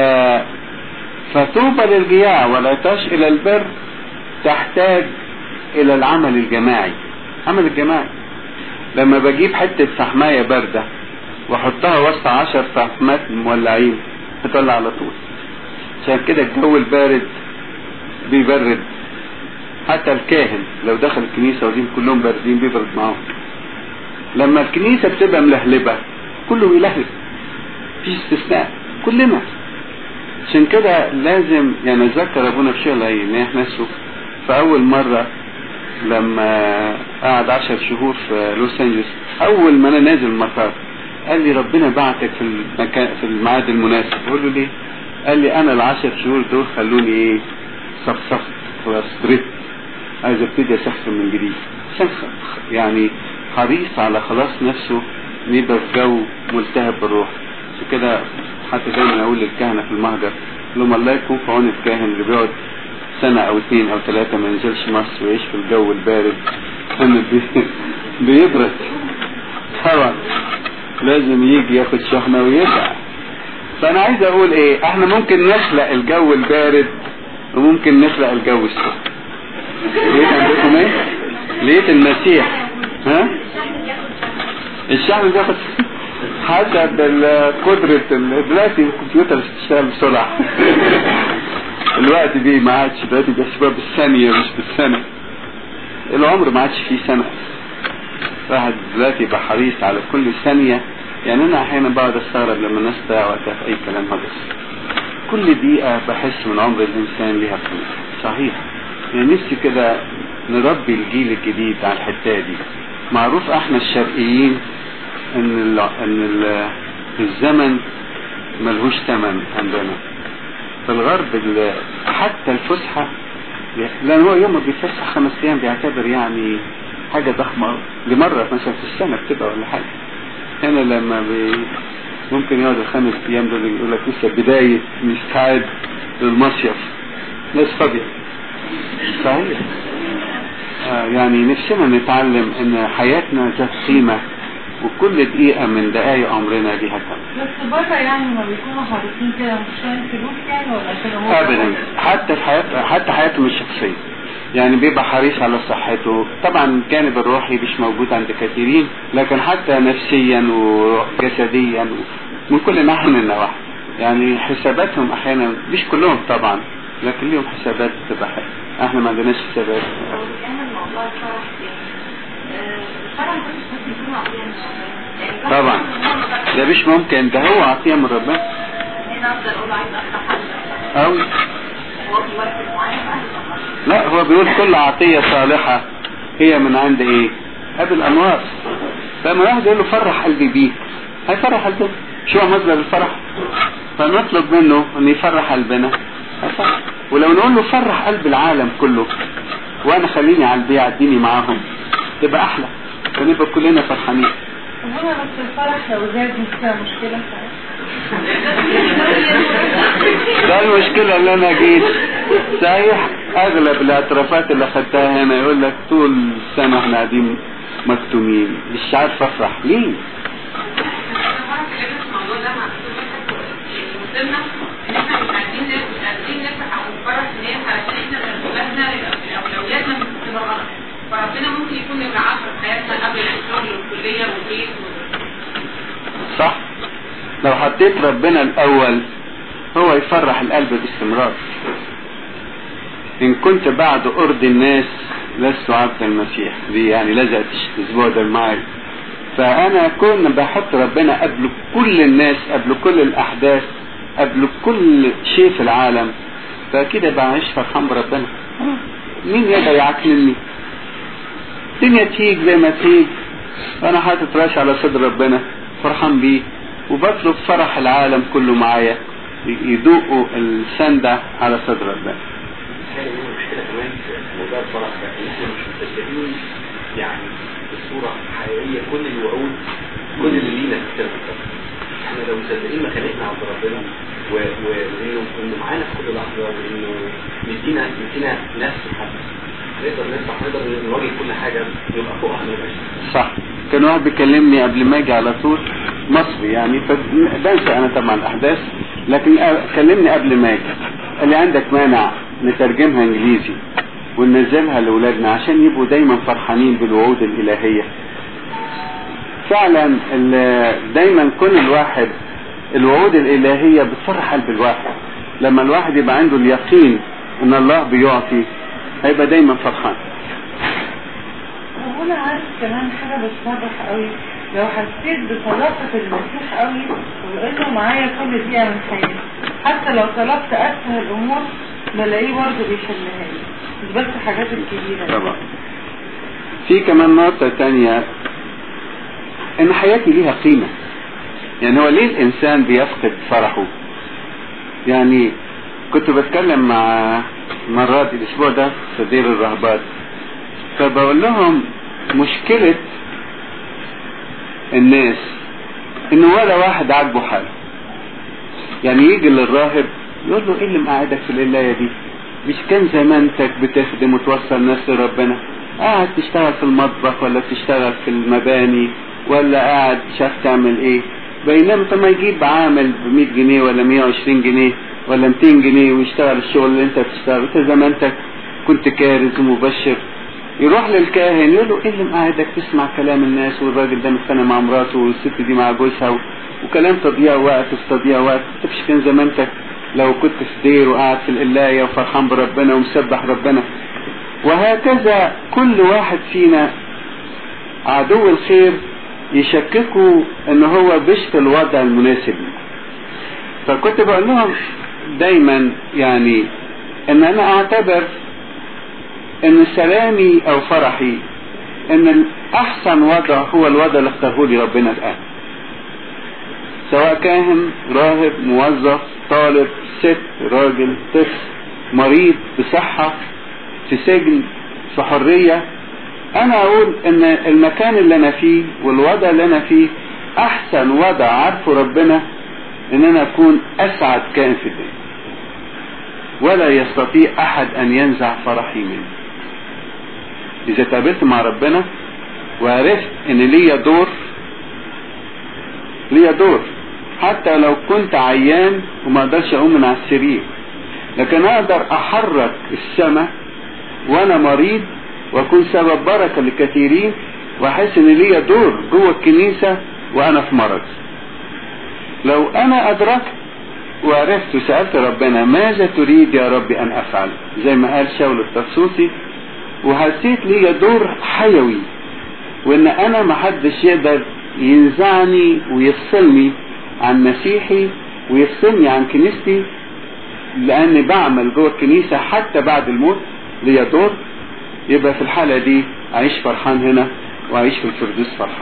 فطوبى للجياع والعطاش الى البر تحتاج الى العمل الجماعي عمل الجماعي لما بجيب حتة فحماية باردة واحطها وسط عشر فحمات مولعين هتولع على طول عشان كده الجو البارد بيبرد حتى الكاهن لو دخل الكنيسة ودين كلهم باردين بيبرد معاهم لما الكنيسة بتبقى ملهلبة كله بيلهلب مفيش استثناء كلنا عشان كده لازم يعني اتذكر ابونا في شغل ان احنا نفسه في اول مرة لما قعد عشر شهور في لوس انجلوس اول ما انا نازل المطار قال لي ربنا بعتك في المكان في الميعاد المناسب بقول له ليه قال لي انا العشر شهور دول خلوني ايه صفصفت خلاص بريت عايز ابتدي اسخن من جديد عشان خ- يعني حريص على خلاص نفسه إن يبقى في جو ملتهب بالروح عشان كده حتى دايما اقول للكهنه في المهجر لهم الله يكون في عون الكاهن اللي بيقعد سنة أو اثنين أو ثلاثة ما ينزلش مصر ويعيش في الجو البارد لأن بي- بيبرد طبعا لازم يجي ياخد شحنة ويرجع فأنا عايز أقول إيه إحنا ممكن نخلق الجو البارد وممكن نخلق الجو السخن لقيت عندكم إيه؟ لقيت المسيح ها؟ الشحن بياخد حسب ال- قدرة ال- دلوقتي الكمبيوتر بتشتغل بسرعة الوقت بيه ما عادش دلوقتي بيحسبوها بالثانية مش بالسنة العمر ما عادش فيه سنة واحد دلوقتي يبقى حريص على كل ثانية يعني أنا أحيانا بقعد أستغرب لما الناس تضيع وقتها في أي كلام هجس كل دقيقة بحس من عمر الإنسان ليها قيمة صحيح يعني نفسي كده نربي الجيل الجديد على الحتة دي معروف احنا الشرقيين ان ال... ان ال... الزمن ملهوش ثمن عندنا في الغرب ال... حتى الفسحة لان هو يوم ما بيتفسح خمس ايام بيعتبر يعني حاجة ضخمة أوي. دي مرة مثلا في السنة بتبقى ولا حاجة هنا لما بي... ممكن يقعد الخمس ايام دول يقول لك لسه بداية مستعد للمصيف ناس فاضية صحيح آه يعني نفسنا نتعلم ان حياتنا ذات قيمة وكل دقيقة من دقايق عمرنا ليها ثمن بس بره يعني ما بيكونوا حريصين كده مش عشان فلوس يعني ولا عشان هو ابدا حتى في حياته حتى حياتهم الشخصيه يعني بيبقى حريص على صحته طبعا الجانب الروحي مش موجود عند كثيرين لكن حتى نفسيا وجسديا من كل ناحيه من النواحي يعني حساباتهم احيانا مش كلهم طبعا لكن ليهم حسابات بتبقى حلوه احنا ما عندناش حسابات وكمان موضوع الفرح يعني آه، الفرح ده مش بس يكون عطية من ربنا يعني الواحد طبعا ممكن يفرح ده مش ممكن ده هو عطيه من ربنا هنا افضل اقول عايز افرح حد قوي هو في وقت معين بقى يفرح. لا هو بيقول كل عطية صالحة هي من عند ايه ابي الانوار فلما واحد يقول له فرح قلبي بيك هيفرح قلبنا شو هو مصدر الفرح فنطلب منه ان يفرح قلبنا هيفرح ولو نقول له فرح قلب العالم كله وانا خليني على البيع اديني معاهم تبقى احلى ونبقى كلنا فرحانين طب انا بس الفرح لو زاد مش فيها مشكلة ده المشكلة اللي انا جيت صحيح اغلب الاعترافات اللي خدتها هنا يقول لك طول السنة احنا قاعدين مكتومين مش عارف افرح ليه فربنا ممكن يكون يبقى عصر حياتنا قبل الشغل والكليه والبيت صح لو حطيت ربنا الاول هو يفرح القلب باستمرار ان كنت بعد ارض الناس لست عبد المسيح دي يعني لزقت الاسبوع ده معايا فانا كون بحط ربنا قبل كل الناس قبل كل الاحداث قبل كل شيء في العالم فكده بعيش فرحان بربنا آه، مين يقدر يعكنني الدنيا تيجي زي ما تيجي وانا حاطط راسي على صدر ربنا فرحان بيه وبطلب فرح العالم كله معايا يدوقوا السندة على صدر ربنا هذه هي المشكلة كمان في موضوع الفرح ده ان احنا مش متشابهين يعني بصورة حقيقية كل الوعود كل اللي لينا في كتاب الكتاب احنا لو مصدقين مكانتنا عند ربنا و- و- وانه انه معانا في كل لحظة وانه مدينا مدينا نفس الحد نقدر نفتح نقدر نواجه كل حاجة يبقى فوقها ما يبقاش صح كان واحد بيكلمني قبل ما اجي على طول مصري يعني فبنسى انا طبعا الاحداث لكن كلمني قبل ما اجي قال لي عندك مانع نترجمها انجليزي وننزلها لاولادنا عشان يبقوا دايما فرحانين بالوعود الالهيه فعلا ال- دايما كل الواحد الوعود الالهيه بتفرح قلب الواحد لما الواحد يبقى عنده اليقين ان الله بيعطي هيبقى دايما فرحان وانا عارف كمان حاجة بتفرح قوي لو حسيت بصداقة المسيح قوي وانه معايا كل دقيقة من حياتي حتى لو طلبت اسهل الامور بلاقيه برضه بيحلها لي مش بس الحاجات الكبيرة طبعا في كمان نقطة تانية ان حياتي ليها قيمة يعني هو ليه الانسان بيفقد فرحه يعني كنت بتكلم مع مرات الاسبوع ده في دير الرهبات فبقول لهم مشكلة الناس ان ولا واحد عاجبه حاله يعني يجي للراهب يقول له ايه اللي مقعدك في الولاية دي مش كان زمانتك بتخدم وتوصل ناس لربنا قاعد تشتغل في المطبخ ولا بتشتغل في المباني ولا قاعد شاف تعمل ايه بينما طب ما يجيب عامل ب 100 جنيه ولا 120 جنيه ولا 200 جنيه ويشتغل الشغل اللي انت بتشتغله انت زمانتك كنت كارز ومبشر يروح للكاهن يقول له ايه اللي مقعدك تسمع كلام الناس والراجل ده متخانق مع مراته والست دي مع جوزها و... وكلام تضييع وقت في تضييع وقت انت مش كان زمانتك لو كنت في دير وقاعد في القلاية وفرحان بربنا ومسبح ربنا وهكذا كل واحد فينا عدو الخير يشككوا ان هو مش في الوضع المناسب فكنت بقول لهم دايما يعني ان انا اعتبر ان سلامي او فرحي ان احسن وضع هو الوضع اللي اختاره لي ربنا الان سواء كاهن راهب موظف طالب ست راجل طفل مريض بصحة في سجن في حرية انا اقول ان المكان اللي انا فيه والوضع اللي انا فيه احسن وضع عارفه ربنا ان انا اكون اسعد كائن في الدنيا ولا يستطيع احد ان ينزع فرحي مني اذا تقابلت مع ربنا وعرفت ان ليا دور ليا دور حتى لو كنت عيان وما اقدرش اقوم من على السرير لكن اقدر احرك السماء وانا مريض واكون سبب بركة لكثيرين واحس ان ليا دور جوه الكنيسة وانا في مرض لو انا ادركت وعرفت وسألت ربنا ماذا تريد يا رب ان افعل زي ما قال شاول الترسوسي وحسيت ليا دور حيوي وان انا محدش يقدر ينزعني ويفصلني عن مسيحي ويفصلني عن كنيستي لاني بعمل جوه الكنيسة حتى بعد الموت ليا دور يبقى في الحالة دي أعيش فرحان هنا وأعيش في الفردوس فرحان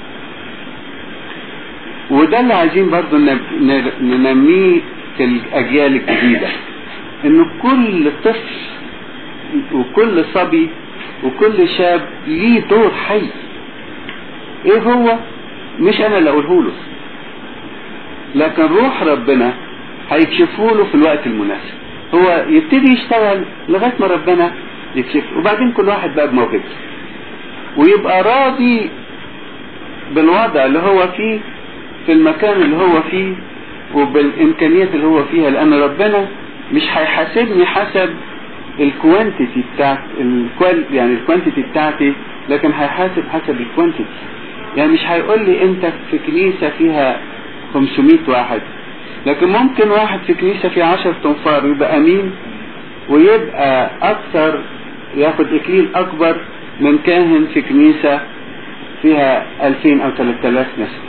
وده اللي عايزين برضو ننميه في الأجيال الجديدة إن كل طفل وكل صبي وكل شاب ليه دور حي ايه هو مش انا اللي اقوله له لكن روح ربنا هيكشفه له في الوقت المناسب هو يبتدي يشتغل لغايه ما ربنا يكشف وبعدين كل واحد بقى بموهبته ويبقى راضي بالوضع اللي هو فيه في المكان اللي هو فيه وبالامكانيات اللي هو فيها لان ربنا مش هيحاسبني حسب الكوانتيتي بتاعت الكوال يعني الكوانتيتي بتاعتي لكن هيحاسب حسب الكوانتيتي يعني مش هيقول لي انت في كنيسه فيها 500 واحد لكن ممكن واحد في كنيسه فيها 10 تنفار يبقى امين ويبقى اكثر ياخد اكليل اكبر من كاهن في كنيسة فيها 2000 او 3000 نسل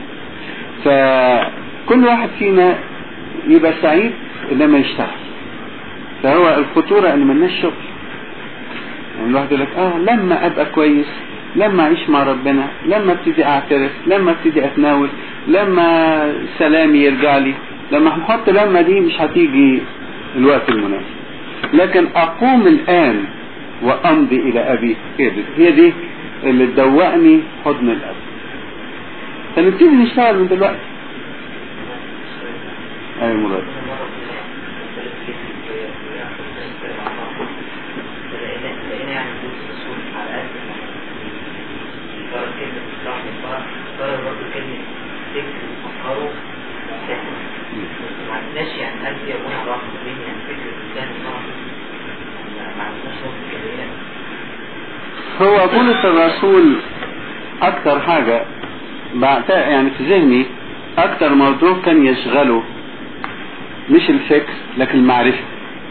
فكل واحد فينا يبقى سعيد لما يشتغل فهو الخطورة ان ملناش شغل يعني الواحد يقول لك اه لما ابقى كويس لما اعيش مع ربنا لما ابتدي اعترف لما ابتدي اتناول لما سلامي يرجع لي لما هنحط لما دي مش هتيجي الوقت المناسب لكن اقوم الان وامضي الى ابي هي دي, هي دي اللي تدوقني حضن الاب فنبتدي نشتغل من دلوقتي ايوه مراد كلمة هو بولس الرسول اكتر حاجة بعت- يعني في ذهني اكتر موضوع كان يشغله مش الفكر لكن المعرفة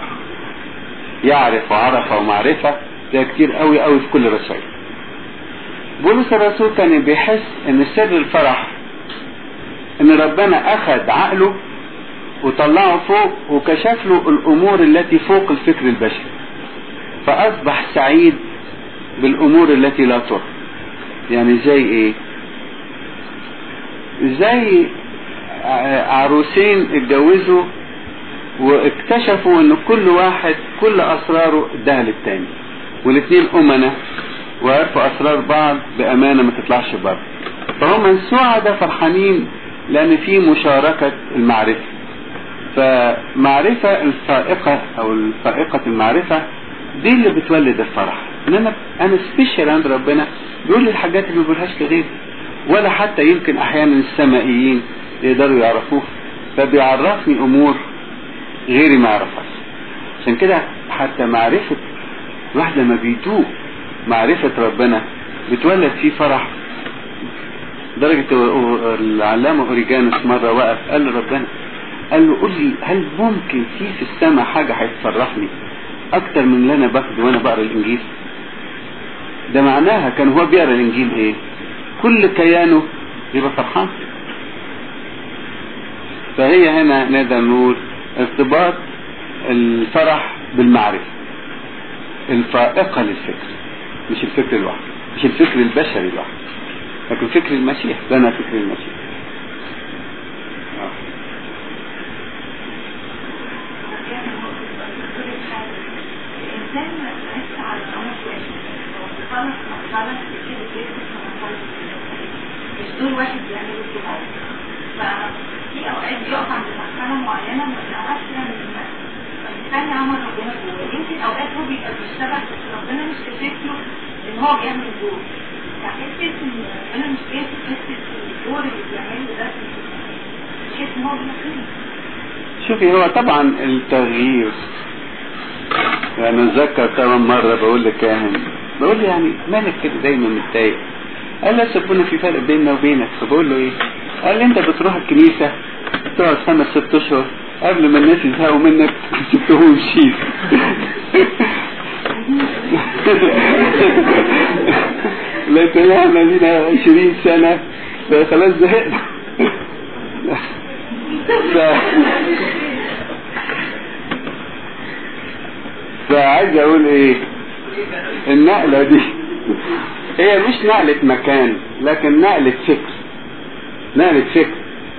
يعرف وعرف ومعرفة ده كتير قوي قوي في كل رسائل بولس الرسول كان بيحس ان سر الفرح ان ربنا اخذ عقله وطلعه فوق وكشف له الامور التي فوق الفكر البشري فاصبح سعيد بالامور التي لا ترى يعني زي ايه زي ع- عروسين اتجوزوا واكتشفوا ان كل واحد كل اسراره اداها للتاني والاثنين امنا وعرفوا اسرار بعض بامانه ما تطلعش بره فهم سعداء فرحانين لان في مشاركه المعرفه فمعرفة الفائقة او الفائقة المعرفة دي اللي بتولد الفرح ان انا انا سبيشال عند ربنا بيقول لي الحاجات اللي ما بيقولهاش لغيري ولا حتى يمكن احيانا السمائيين يقدروا يعرفوها فبيعرفني امور غيري ما يعرفهاش عشان كده حتى معرفة الواحد لما بيدوق معرفة ربنا بتولد فيه فرح درجة العلامة أوريجانوس مرة وقف قال لربنا قال له قول لي هل ممكن في في السماء حاجة هتفرحني أكتر من اللي أنا باخده وأنا بقرا الإنجيل؟ ده معناها كان هو بيقرا الإنجيل إيه؟ كل كيانه يبقى فرحان. فهي هنا نقدر نقول ارتباط الفرح بالمعرفة الفائقة للفكر مش الفكر لوحده مش الفكر البشري لوحده لكن فكر المسيح لنا فكر المسيح آه. الإنسان لسه على الأمر شوية خلص مرحلة كده كده مرحلة مش دول واحد بيعملوا كده ففي أوقات بيقف عند مرحلة معينة ما بيعرفش يعمل المعنى فبالتالي عمل ربنا جوه يمكن أوقات هو بيبقى بيشتغل بس ربنا مش كاتب له إن هو بيعمل الدور فحتة إن ربنا مش كاتب حتة الدور اللي بيعمله ده مش إن هو بيعمله شوفي هو طبعا التغيير يعني اتذكر طبعا مرة بقول لكاهن بقول له يعني مالك كده دايما متضايق قال لي سبونا في فرق بيننا وبينك فبقول له ايه قال لي انت بتروح الكنيسة تقعد خمس ست اشهر قبل ما الناس يزهقوا منك سبتهم ومشيت لكن احنا لينا 20 سنة فخلاص زهقنا ف... فعايز اقول ايه النقلة دي هي مش نقلة مكان لكن نقلة فكر نقلة فكر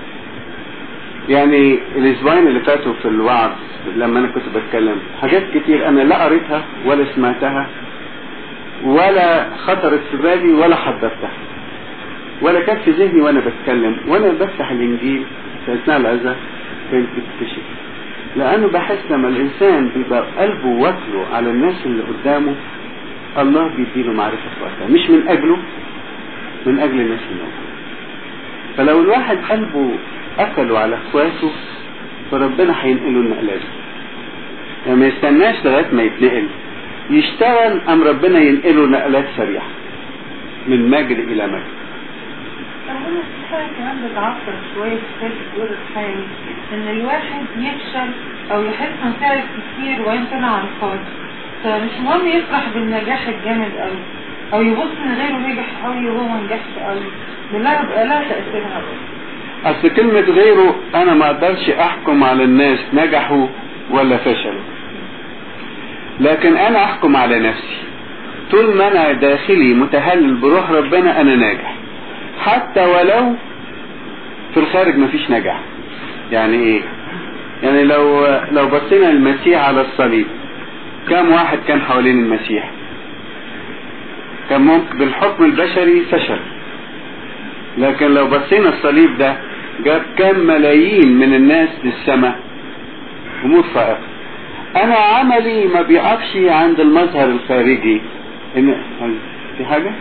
يعني الاسبوعين اللي فاتوا في الوعظ لما انا كنت بتكلم حاجات كتير انا لا قريتها ولا سمعتها ولا خطرت في بالي ولا حضرتها ولا كانت في ذهني وانا بتكلم وانا بفتح الانجيل في اثناء العزة كانت بتكتشف لانه بحس لما الانسان بيبقى قلبه واكله على الناس اللي قدامه الله بيديله معرفة في وقتها مش من اجله من اجل الناس اللي موجودة فلو الواحد قلبه اكله على اخواته فربنا هينقله النقلة دي يعني ما يستناش لغاية ما يتنقل يشتغل ام ربنا ينقله نقلات سريعة من مجد الى مجد طب انا في حاجه كمان بتعصب شويه في فكره الدور الحالي ان الواحد يفشل او يحس انه تعب كتير ويمتنع عن الفاضي فمش مهم يفرح بالنجاح الجامد قوي او يبص ان غيره نجح قوي وهو ما نجحش قوي لا بقى لا تاثيرها بس اصل كلمة غيره انا ما اقدرش احكم على الناس نجحوا ولا فشلوا لكن انا احكم على نفسي طول ما انا داخلي متهلل بروح ربنا انا ناجح حتى ولو في الخارج مفيش نجاح يعني ايه يعني لو لو بصينا المسيح على الصليب كم واحد كان حوالين المسيح كان ممكن بالحكم البشري فشل لكن لو بصينا الصليب ده جاب كم ملايين من الناس للسماء امور فائقه انا عملي ما بيقفش عند المظهر الخارجي ان في حاجه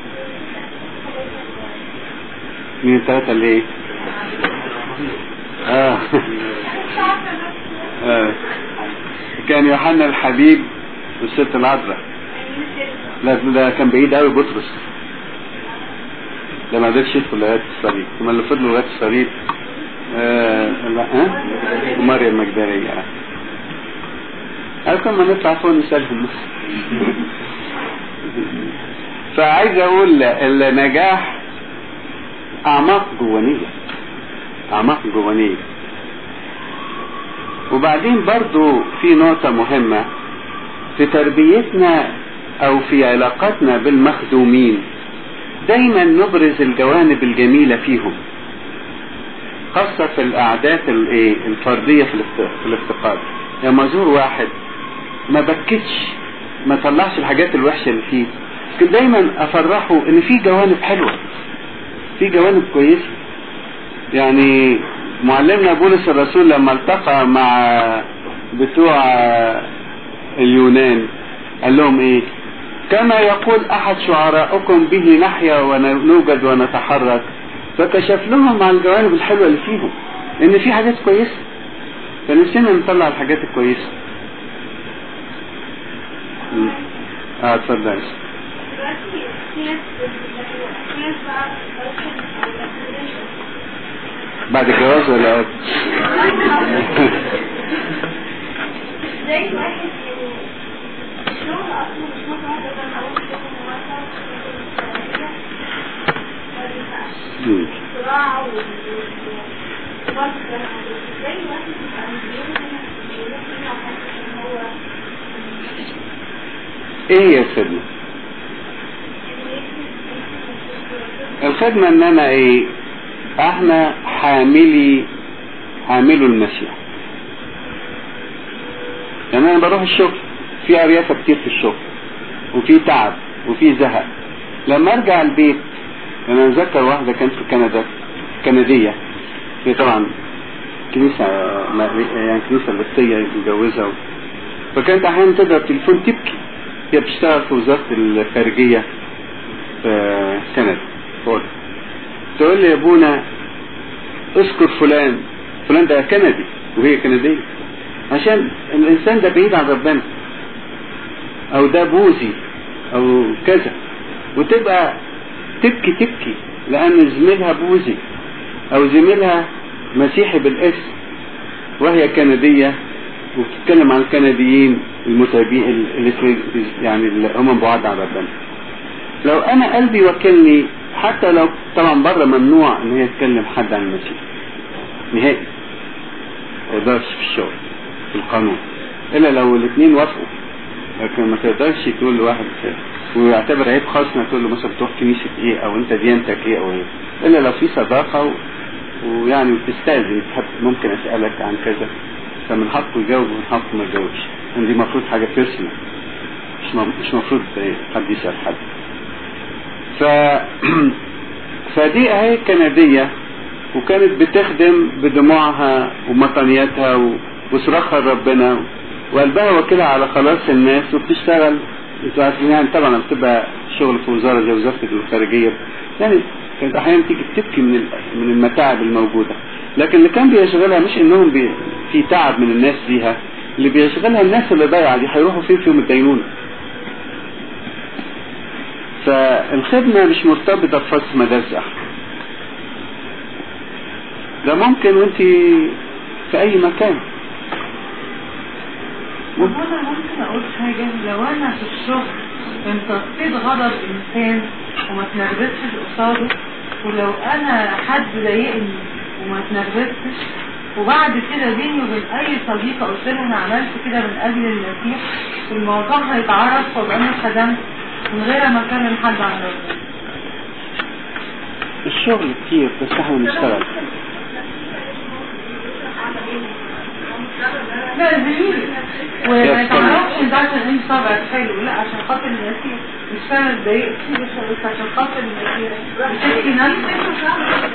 مين الثلاثه اللي ايه آه. آه. كان يوحنا الحبيب والست العذراء لا ده كان بعيد قوي بطرس ده ما قدرش يدخل لغايه الصليب ثم اللي فضلوا لغايه الصليب آه لا ها ومريم المجدليه آه. قال كل ما نطلع فوق نسالهم فعايز اقول النجاح اعماق جوانيه اعماق جوانيه وبعدين برضو في نقطة مهمة في تربيتنا او في علاقاتنا بالمخدومين دايما نبرز الجوانب الجميلة فيهم خاصة في الأعداد الإيه؟ الفردية في الاست- في الافتقاد لما أزور واحد ما بكتش ما طلعش الحاجات الوحشة اللي فيه لكن دايما أفرحه إن في جوانب حلوة في جوانب كويسة يعني معلمنا بولس الرسول لما التقى مع بتوع اليونان قال لهم ايه كما يقول احد شعراءكم به نحيا ونوجد ونتحرك فكشف لهم عن الجوانب الحلوه اللي فيهم ان في حاجات كويسه فنسينا نطلع الحاجات الكويسه مم. اه اتفضل دلوقتي في ناس في ناس بقى بتوصل او الاكسلريشن بعد الجواز ولا قبل؟ ازاي واحد يعني الشغل اصلا مش مرة واحدة ده انا اول شغل موظف ما ينفعش مم. الصراع وال وال- ازاي واحد يبقى مدير هنا يروح هنا وحاسس ان هو ايه هي الخدمه الخدمة ان انا ايه احنا حاملي حاملوا المسيح يعني انا بروح الشغل في اريافة كتير في الشغل وفي تعب وفي زهق لما ارجع البيت انا اتذكر واحدة كانت في كندا كندية هي طبعا كنيسة يعني كنيسة لسية متجوزة فكانت احيانا تضرب تليفون تبكي هي بتشتغل في وزارة الخارجية في كندا تقول تقول لي يا ابونا اذكر فلان فلان ده كندي وهي كندية عشان الانسان ده بعيد عن ربنا او ده بوذي او كذا وتبقى تبكي تبكي لان زميلها بوذي او زميلها مسيحي بالاسم وهي كندية وبتتكلم عن الكنديين المتابعين اللي يعني اللي هم بعاد عن ربنا لو انا قلبي وكلني حتى لو طبعا بره ممنوع ان هي تكلم حد عن المسيح نهائي ما تقدرش في الشغل في القانون الا لو الاثنين وافقوا لكن ما تقدرش تقول لواحد ويعتبر عيب خاص انك تقول له مثلا بتروح كنيسه ايه او انت ديانتك ايه او ايه الا لو في صداقه و... ويعني وتستاذن تحب ممكن اسالك عن كذا فمن حقه يجاوب ومن حقه ما يجاوبش دي المفروض حاجه بيرسونال مش م- مش المفروض حد يسال حد ف فدي اهي كنديه وكانت بتخدم بدموعها ومطنياتها و... وصراخها لربنا وقلبها واكلها على خلاص الناس وبتشتغل انتوا عارفين يعني طبعا بتبقى شغل في وزاره زي وزاره الخارجيه يعني كانت احيانا تيجي تبكي من ال- من المتاعب الموجوده لكن اللي كان بيشغلها مش انهم بي في تعب من الناس ليها اللي بيشغلها الناس اللي ضايعه دي هيروحوا فين في يوم الدينونه فالخدمه مش مرتبطه بفصل مدارس احد ده ممكن وانت في اي مكان طب انا ممكن اقول حاجة لو انا في الشغل امتصيت غضب انسان وما تنرفزتش قصاده ولو انا حد ضايقني وما تنرفزتش وبعد كده بيني وبين اي صديقة قلت لها انا عملت كده من اجل المسيح الموضوع هيتعرف وابقى انا خدمت من غير ما اكلم حد عن ربنا الشغل كتير بس احنا بنشتغل لا زميلي وما يتعرفش ان ده عشان انت طبعك حلو لا عشان خاطر المسيح مش فاهم اتضايقت فيه بس بس عشان خاطر المسيح بتحكي نفسك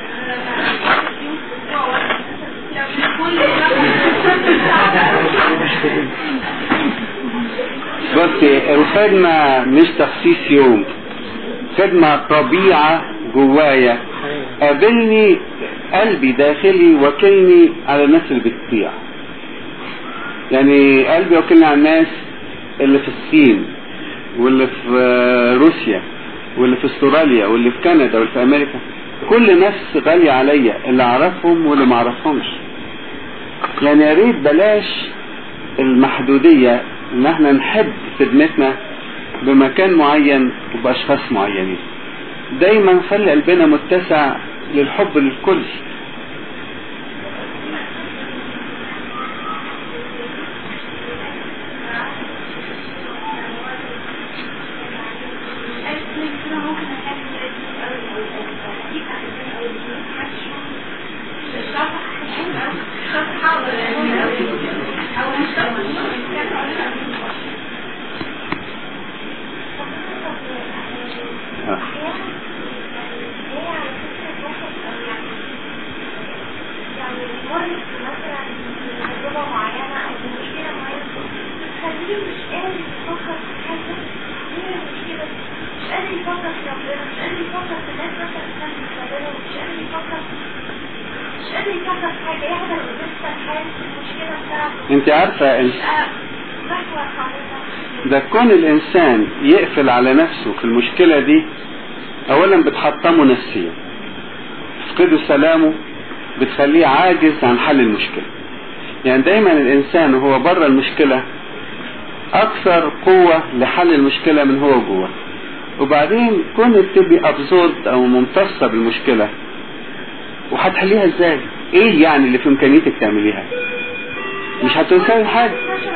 بصي الخدمة مش تخصيص يوم خدمة طبيعة جوايا قابلني قلبي داخلي وكلني على الناس اللي بتطيع يعني قلبي وكلني على الناس اللي في الصين واللي في آه، روسيا واللي في استراليا واللي في كندا واللي في امريكا كل ناس غالية عليا اللي اعرفهم واللي ما اعرفهمش يعني يا ريت بلاش المحدودية ان احنا نحب خدمتنا بمكان معين وباشخاص معينين دايما خلي قلبنا متسع للحب للكل آه. انت عارفة ان ده كون الانسان يقفل على نفسه في المشكلة دي اولا بتحطمه نفسيا تفقده سلامه بتخليه عاجز عن حل المشكلة يعني دايما الانسان وهو بره المشكلة اكثر قوة لحل المشكلة من هو جوه وبعدين كونك تبقي ابزورد او ممتصة بالمشكلة وهتحليها ازاي ايه يعني اللي في امكانيتك تعمليها مش هتوصلي لحاجة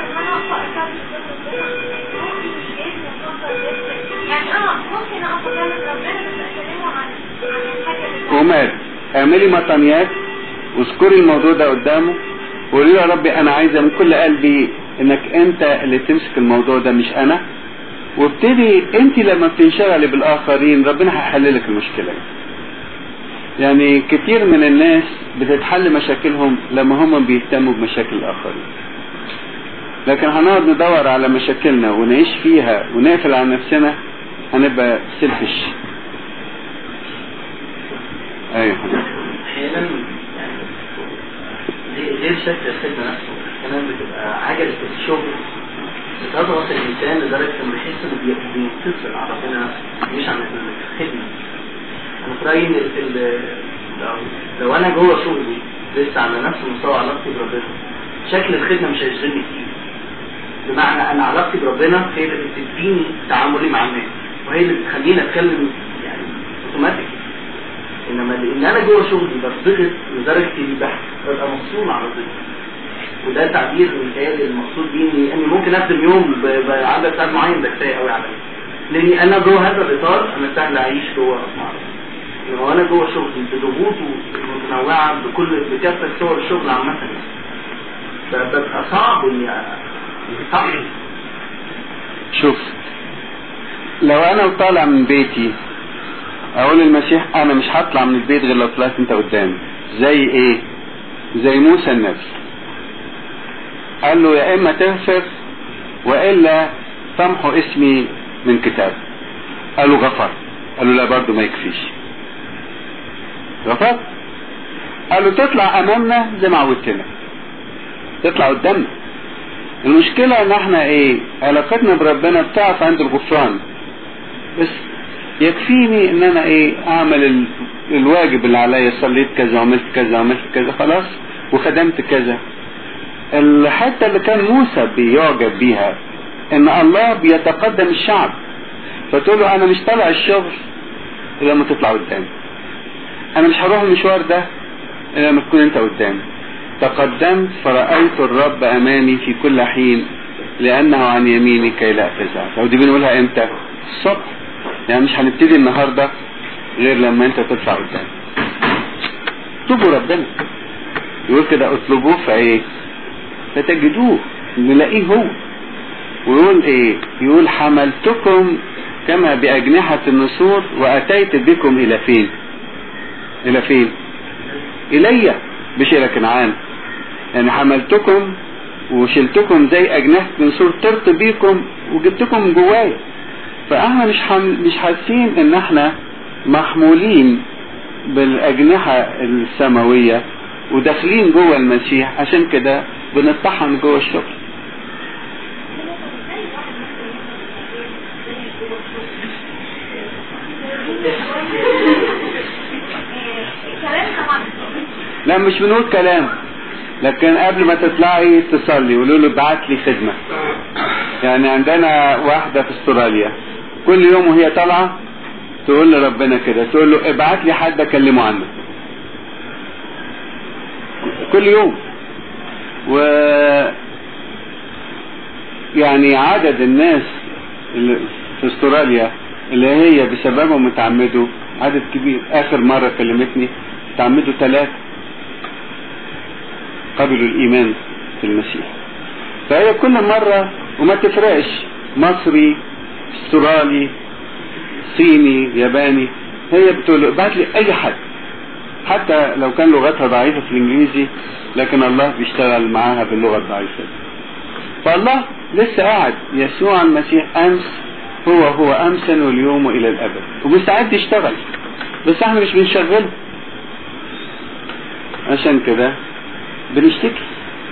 يعني اه ممكن اقف قدام ربنا بس اكلمه عن عن الحاجه اللي ومال اعملي مطنيات واذكري الموضوع ده قدامه وقولي له يا ربي انا عايزه من كل قلبي انك انت اللي تمسك الموضوع ده مش انا وابتدي انت لما بتنشغلي بالاخرين ربنا هيحل لك المشكله دي. يعني كتير من الناس بتتحل مشاكلهم لما هم بيهتموا بمشاكل الاخرين لكن هنقعد ندور على مشاكلنا ونعيش فيها ونقفل على نفسنا هنبقى سيلفش ايوه احيانا يعني غير- غير شكل الخدمه نفسه احيانا بتبقى عجله الشغل بتضغط الانسان لدرجه انه يحس انه بي- بينتصر على ربنا نفسه مش عن الخدمه انا في رايي ان ال- ال- لو لو انا جوه شغلي لسه على نفس مستوى علاقتي بربنا شكل الخدمه مش هيشغلني كتير بمعنى ان علاقتي بربنا هي اللي بتديني تعاملي مع الناس وهي اللي بتخليني اتكلم يعني اوتوماتيك انما لان انا جوه شغلي بضغط لدرجه اني بح- ببقى مفصول على الضغط وده تعبير متهيألي المقصود بيه اني اني ممكن اخدم يوم ب- بعدد ساعات معين ده كفايه قوي عليا لاني انا جوه هذا الاطار انا سهل اعيش جوه مع ربنا. انما انا جوه شغلي بضغوطه المتنوعه بكل بكافه صور الشغل عامه فببقى صعب اني أ- صعب شوف لو انا وطالع من بيتي اقول المسيح انا مش هطلع من البيت غير لو طلعت انت قدامي زي ايه زي موسى النبي قال له يا اما تغفر والا تمحو اسمي من كتاب قال له غفر قال له لا برضه ما يكفيش غفر قال له تطلع امامنا زي ما عودتنا تطلع قدامنا المشكلة ان احنا ايه علاقتنا بربنا بتقف عند الغفران بس يكفيني ان انا ايه اعمل ال- الواجب اللي عليا صليت كذا وعملت كذا وعملت كذا خلاص وخدمت كذا الحتة اللي كان موسى بيعجب بيها ان الله بيتقدم الشعب فتقول له انا مش طالع الشغل الا لما تطلع قدامي انا مش هروح المشوار ده الا لما تكون انت قدامي تقدمت فرأيت الرب أمامي في كل حين لأنه عن يميني كي لا أفزع لو دي بنقولها إمتى الصبح يعني مش هنبتدي النهاردة غير لما أنت تطلع قدام اطلبوا ربنا يقول كده اطلبوه فإيه فتجدوه نلاقيه هو ويقول إيه يقول حملتكم كما بأجنحة النسور وأتيت بكم إلى فين إلى فين إلي مش إلى كنعان يعني حملتكم وشلتكم زي أجنحة نسور طرت بيكم وجبتكم جوايا فاحنا مش حم... مش حاسين ان احنا محمولين بالاجنحة السماوية وداخلين جوه المسيح عشان كده بنطحن جوه الشغل لا مش بنقول كلام لكن قبل ما تطلعي تصلي قولوا له ابعت لي خدمة يعني عندنا واحدة في استراليا كل يوم وهي طالعة تقول لربنا كده تقول له ابعت لي حد اكلمه عنك كل يوم و يعني عدد الناس اللي في استراليا اللي هي بسببهم اتعمدوا عدد كبير اخر مرة كلمتني اتعمدوا ثلاثة قبلوا الايمان في المسيح فهي كل مرة وما تفرقش مصري استرالي صيني ياباني هي بتقول ابعت لي اي حد حتى لو كان لغتها ضعيفة في الانجليزي لكن الله بيشتغل معاها باللغة الضعيفة دي. فالله لسه قاعد يسوع المسيح امس هو هو امسا واليوم والى الابد ومستعد يشتغل بس احنا مش بنشغله عشان كده بنشتكي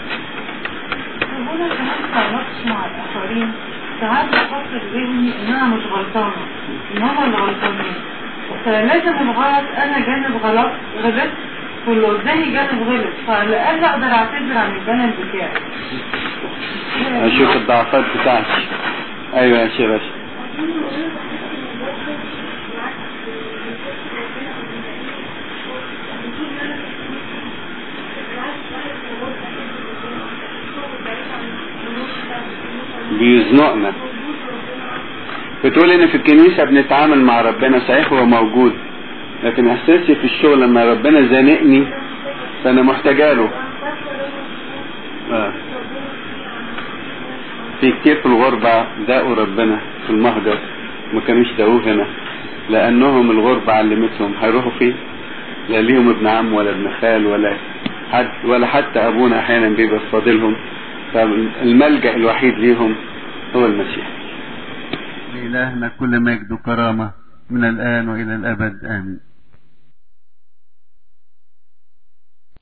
ربنا كمان تعرفش مع الآخرين ساعات بفكر ذهني إن أنا مش غلطانة إن هما اللي غلطانين فلازم الغلط أنا جانب غلط غلط واللي قدامي جانب غلط فلأقل أقدر أعتذر عن الجانب بتاعي اشوف الضعفات بتاعتي ايوه يا شيخ باشا بيزنقنا بتقول ان في الكنيسة بنتعامل مع ربنا صحيح هو موجود لكن احساسي في الشغل لما ربنا زانقني فانا محتاجه له آه. في كتير في الغربة داقوا ربنا في المهجر ما كانوش داقوه هنا لانهم الغربة علمتهم هيروحوا فين لا ليهم ابن عم ولا ابن خال ولا حد ولا حتى ابونا احيانا بيبقى فاضلهم فالملجأ الوحيد ليهم هو المسيح لإلهنا كل مجد وكرامة من الآن وإلى الأبد آمين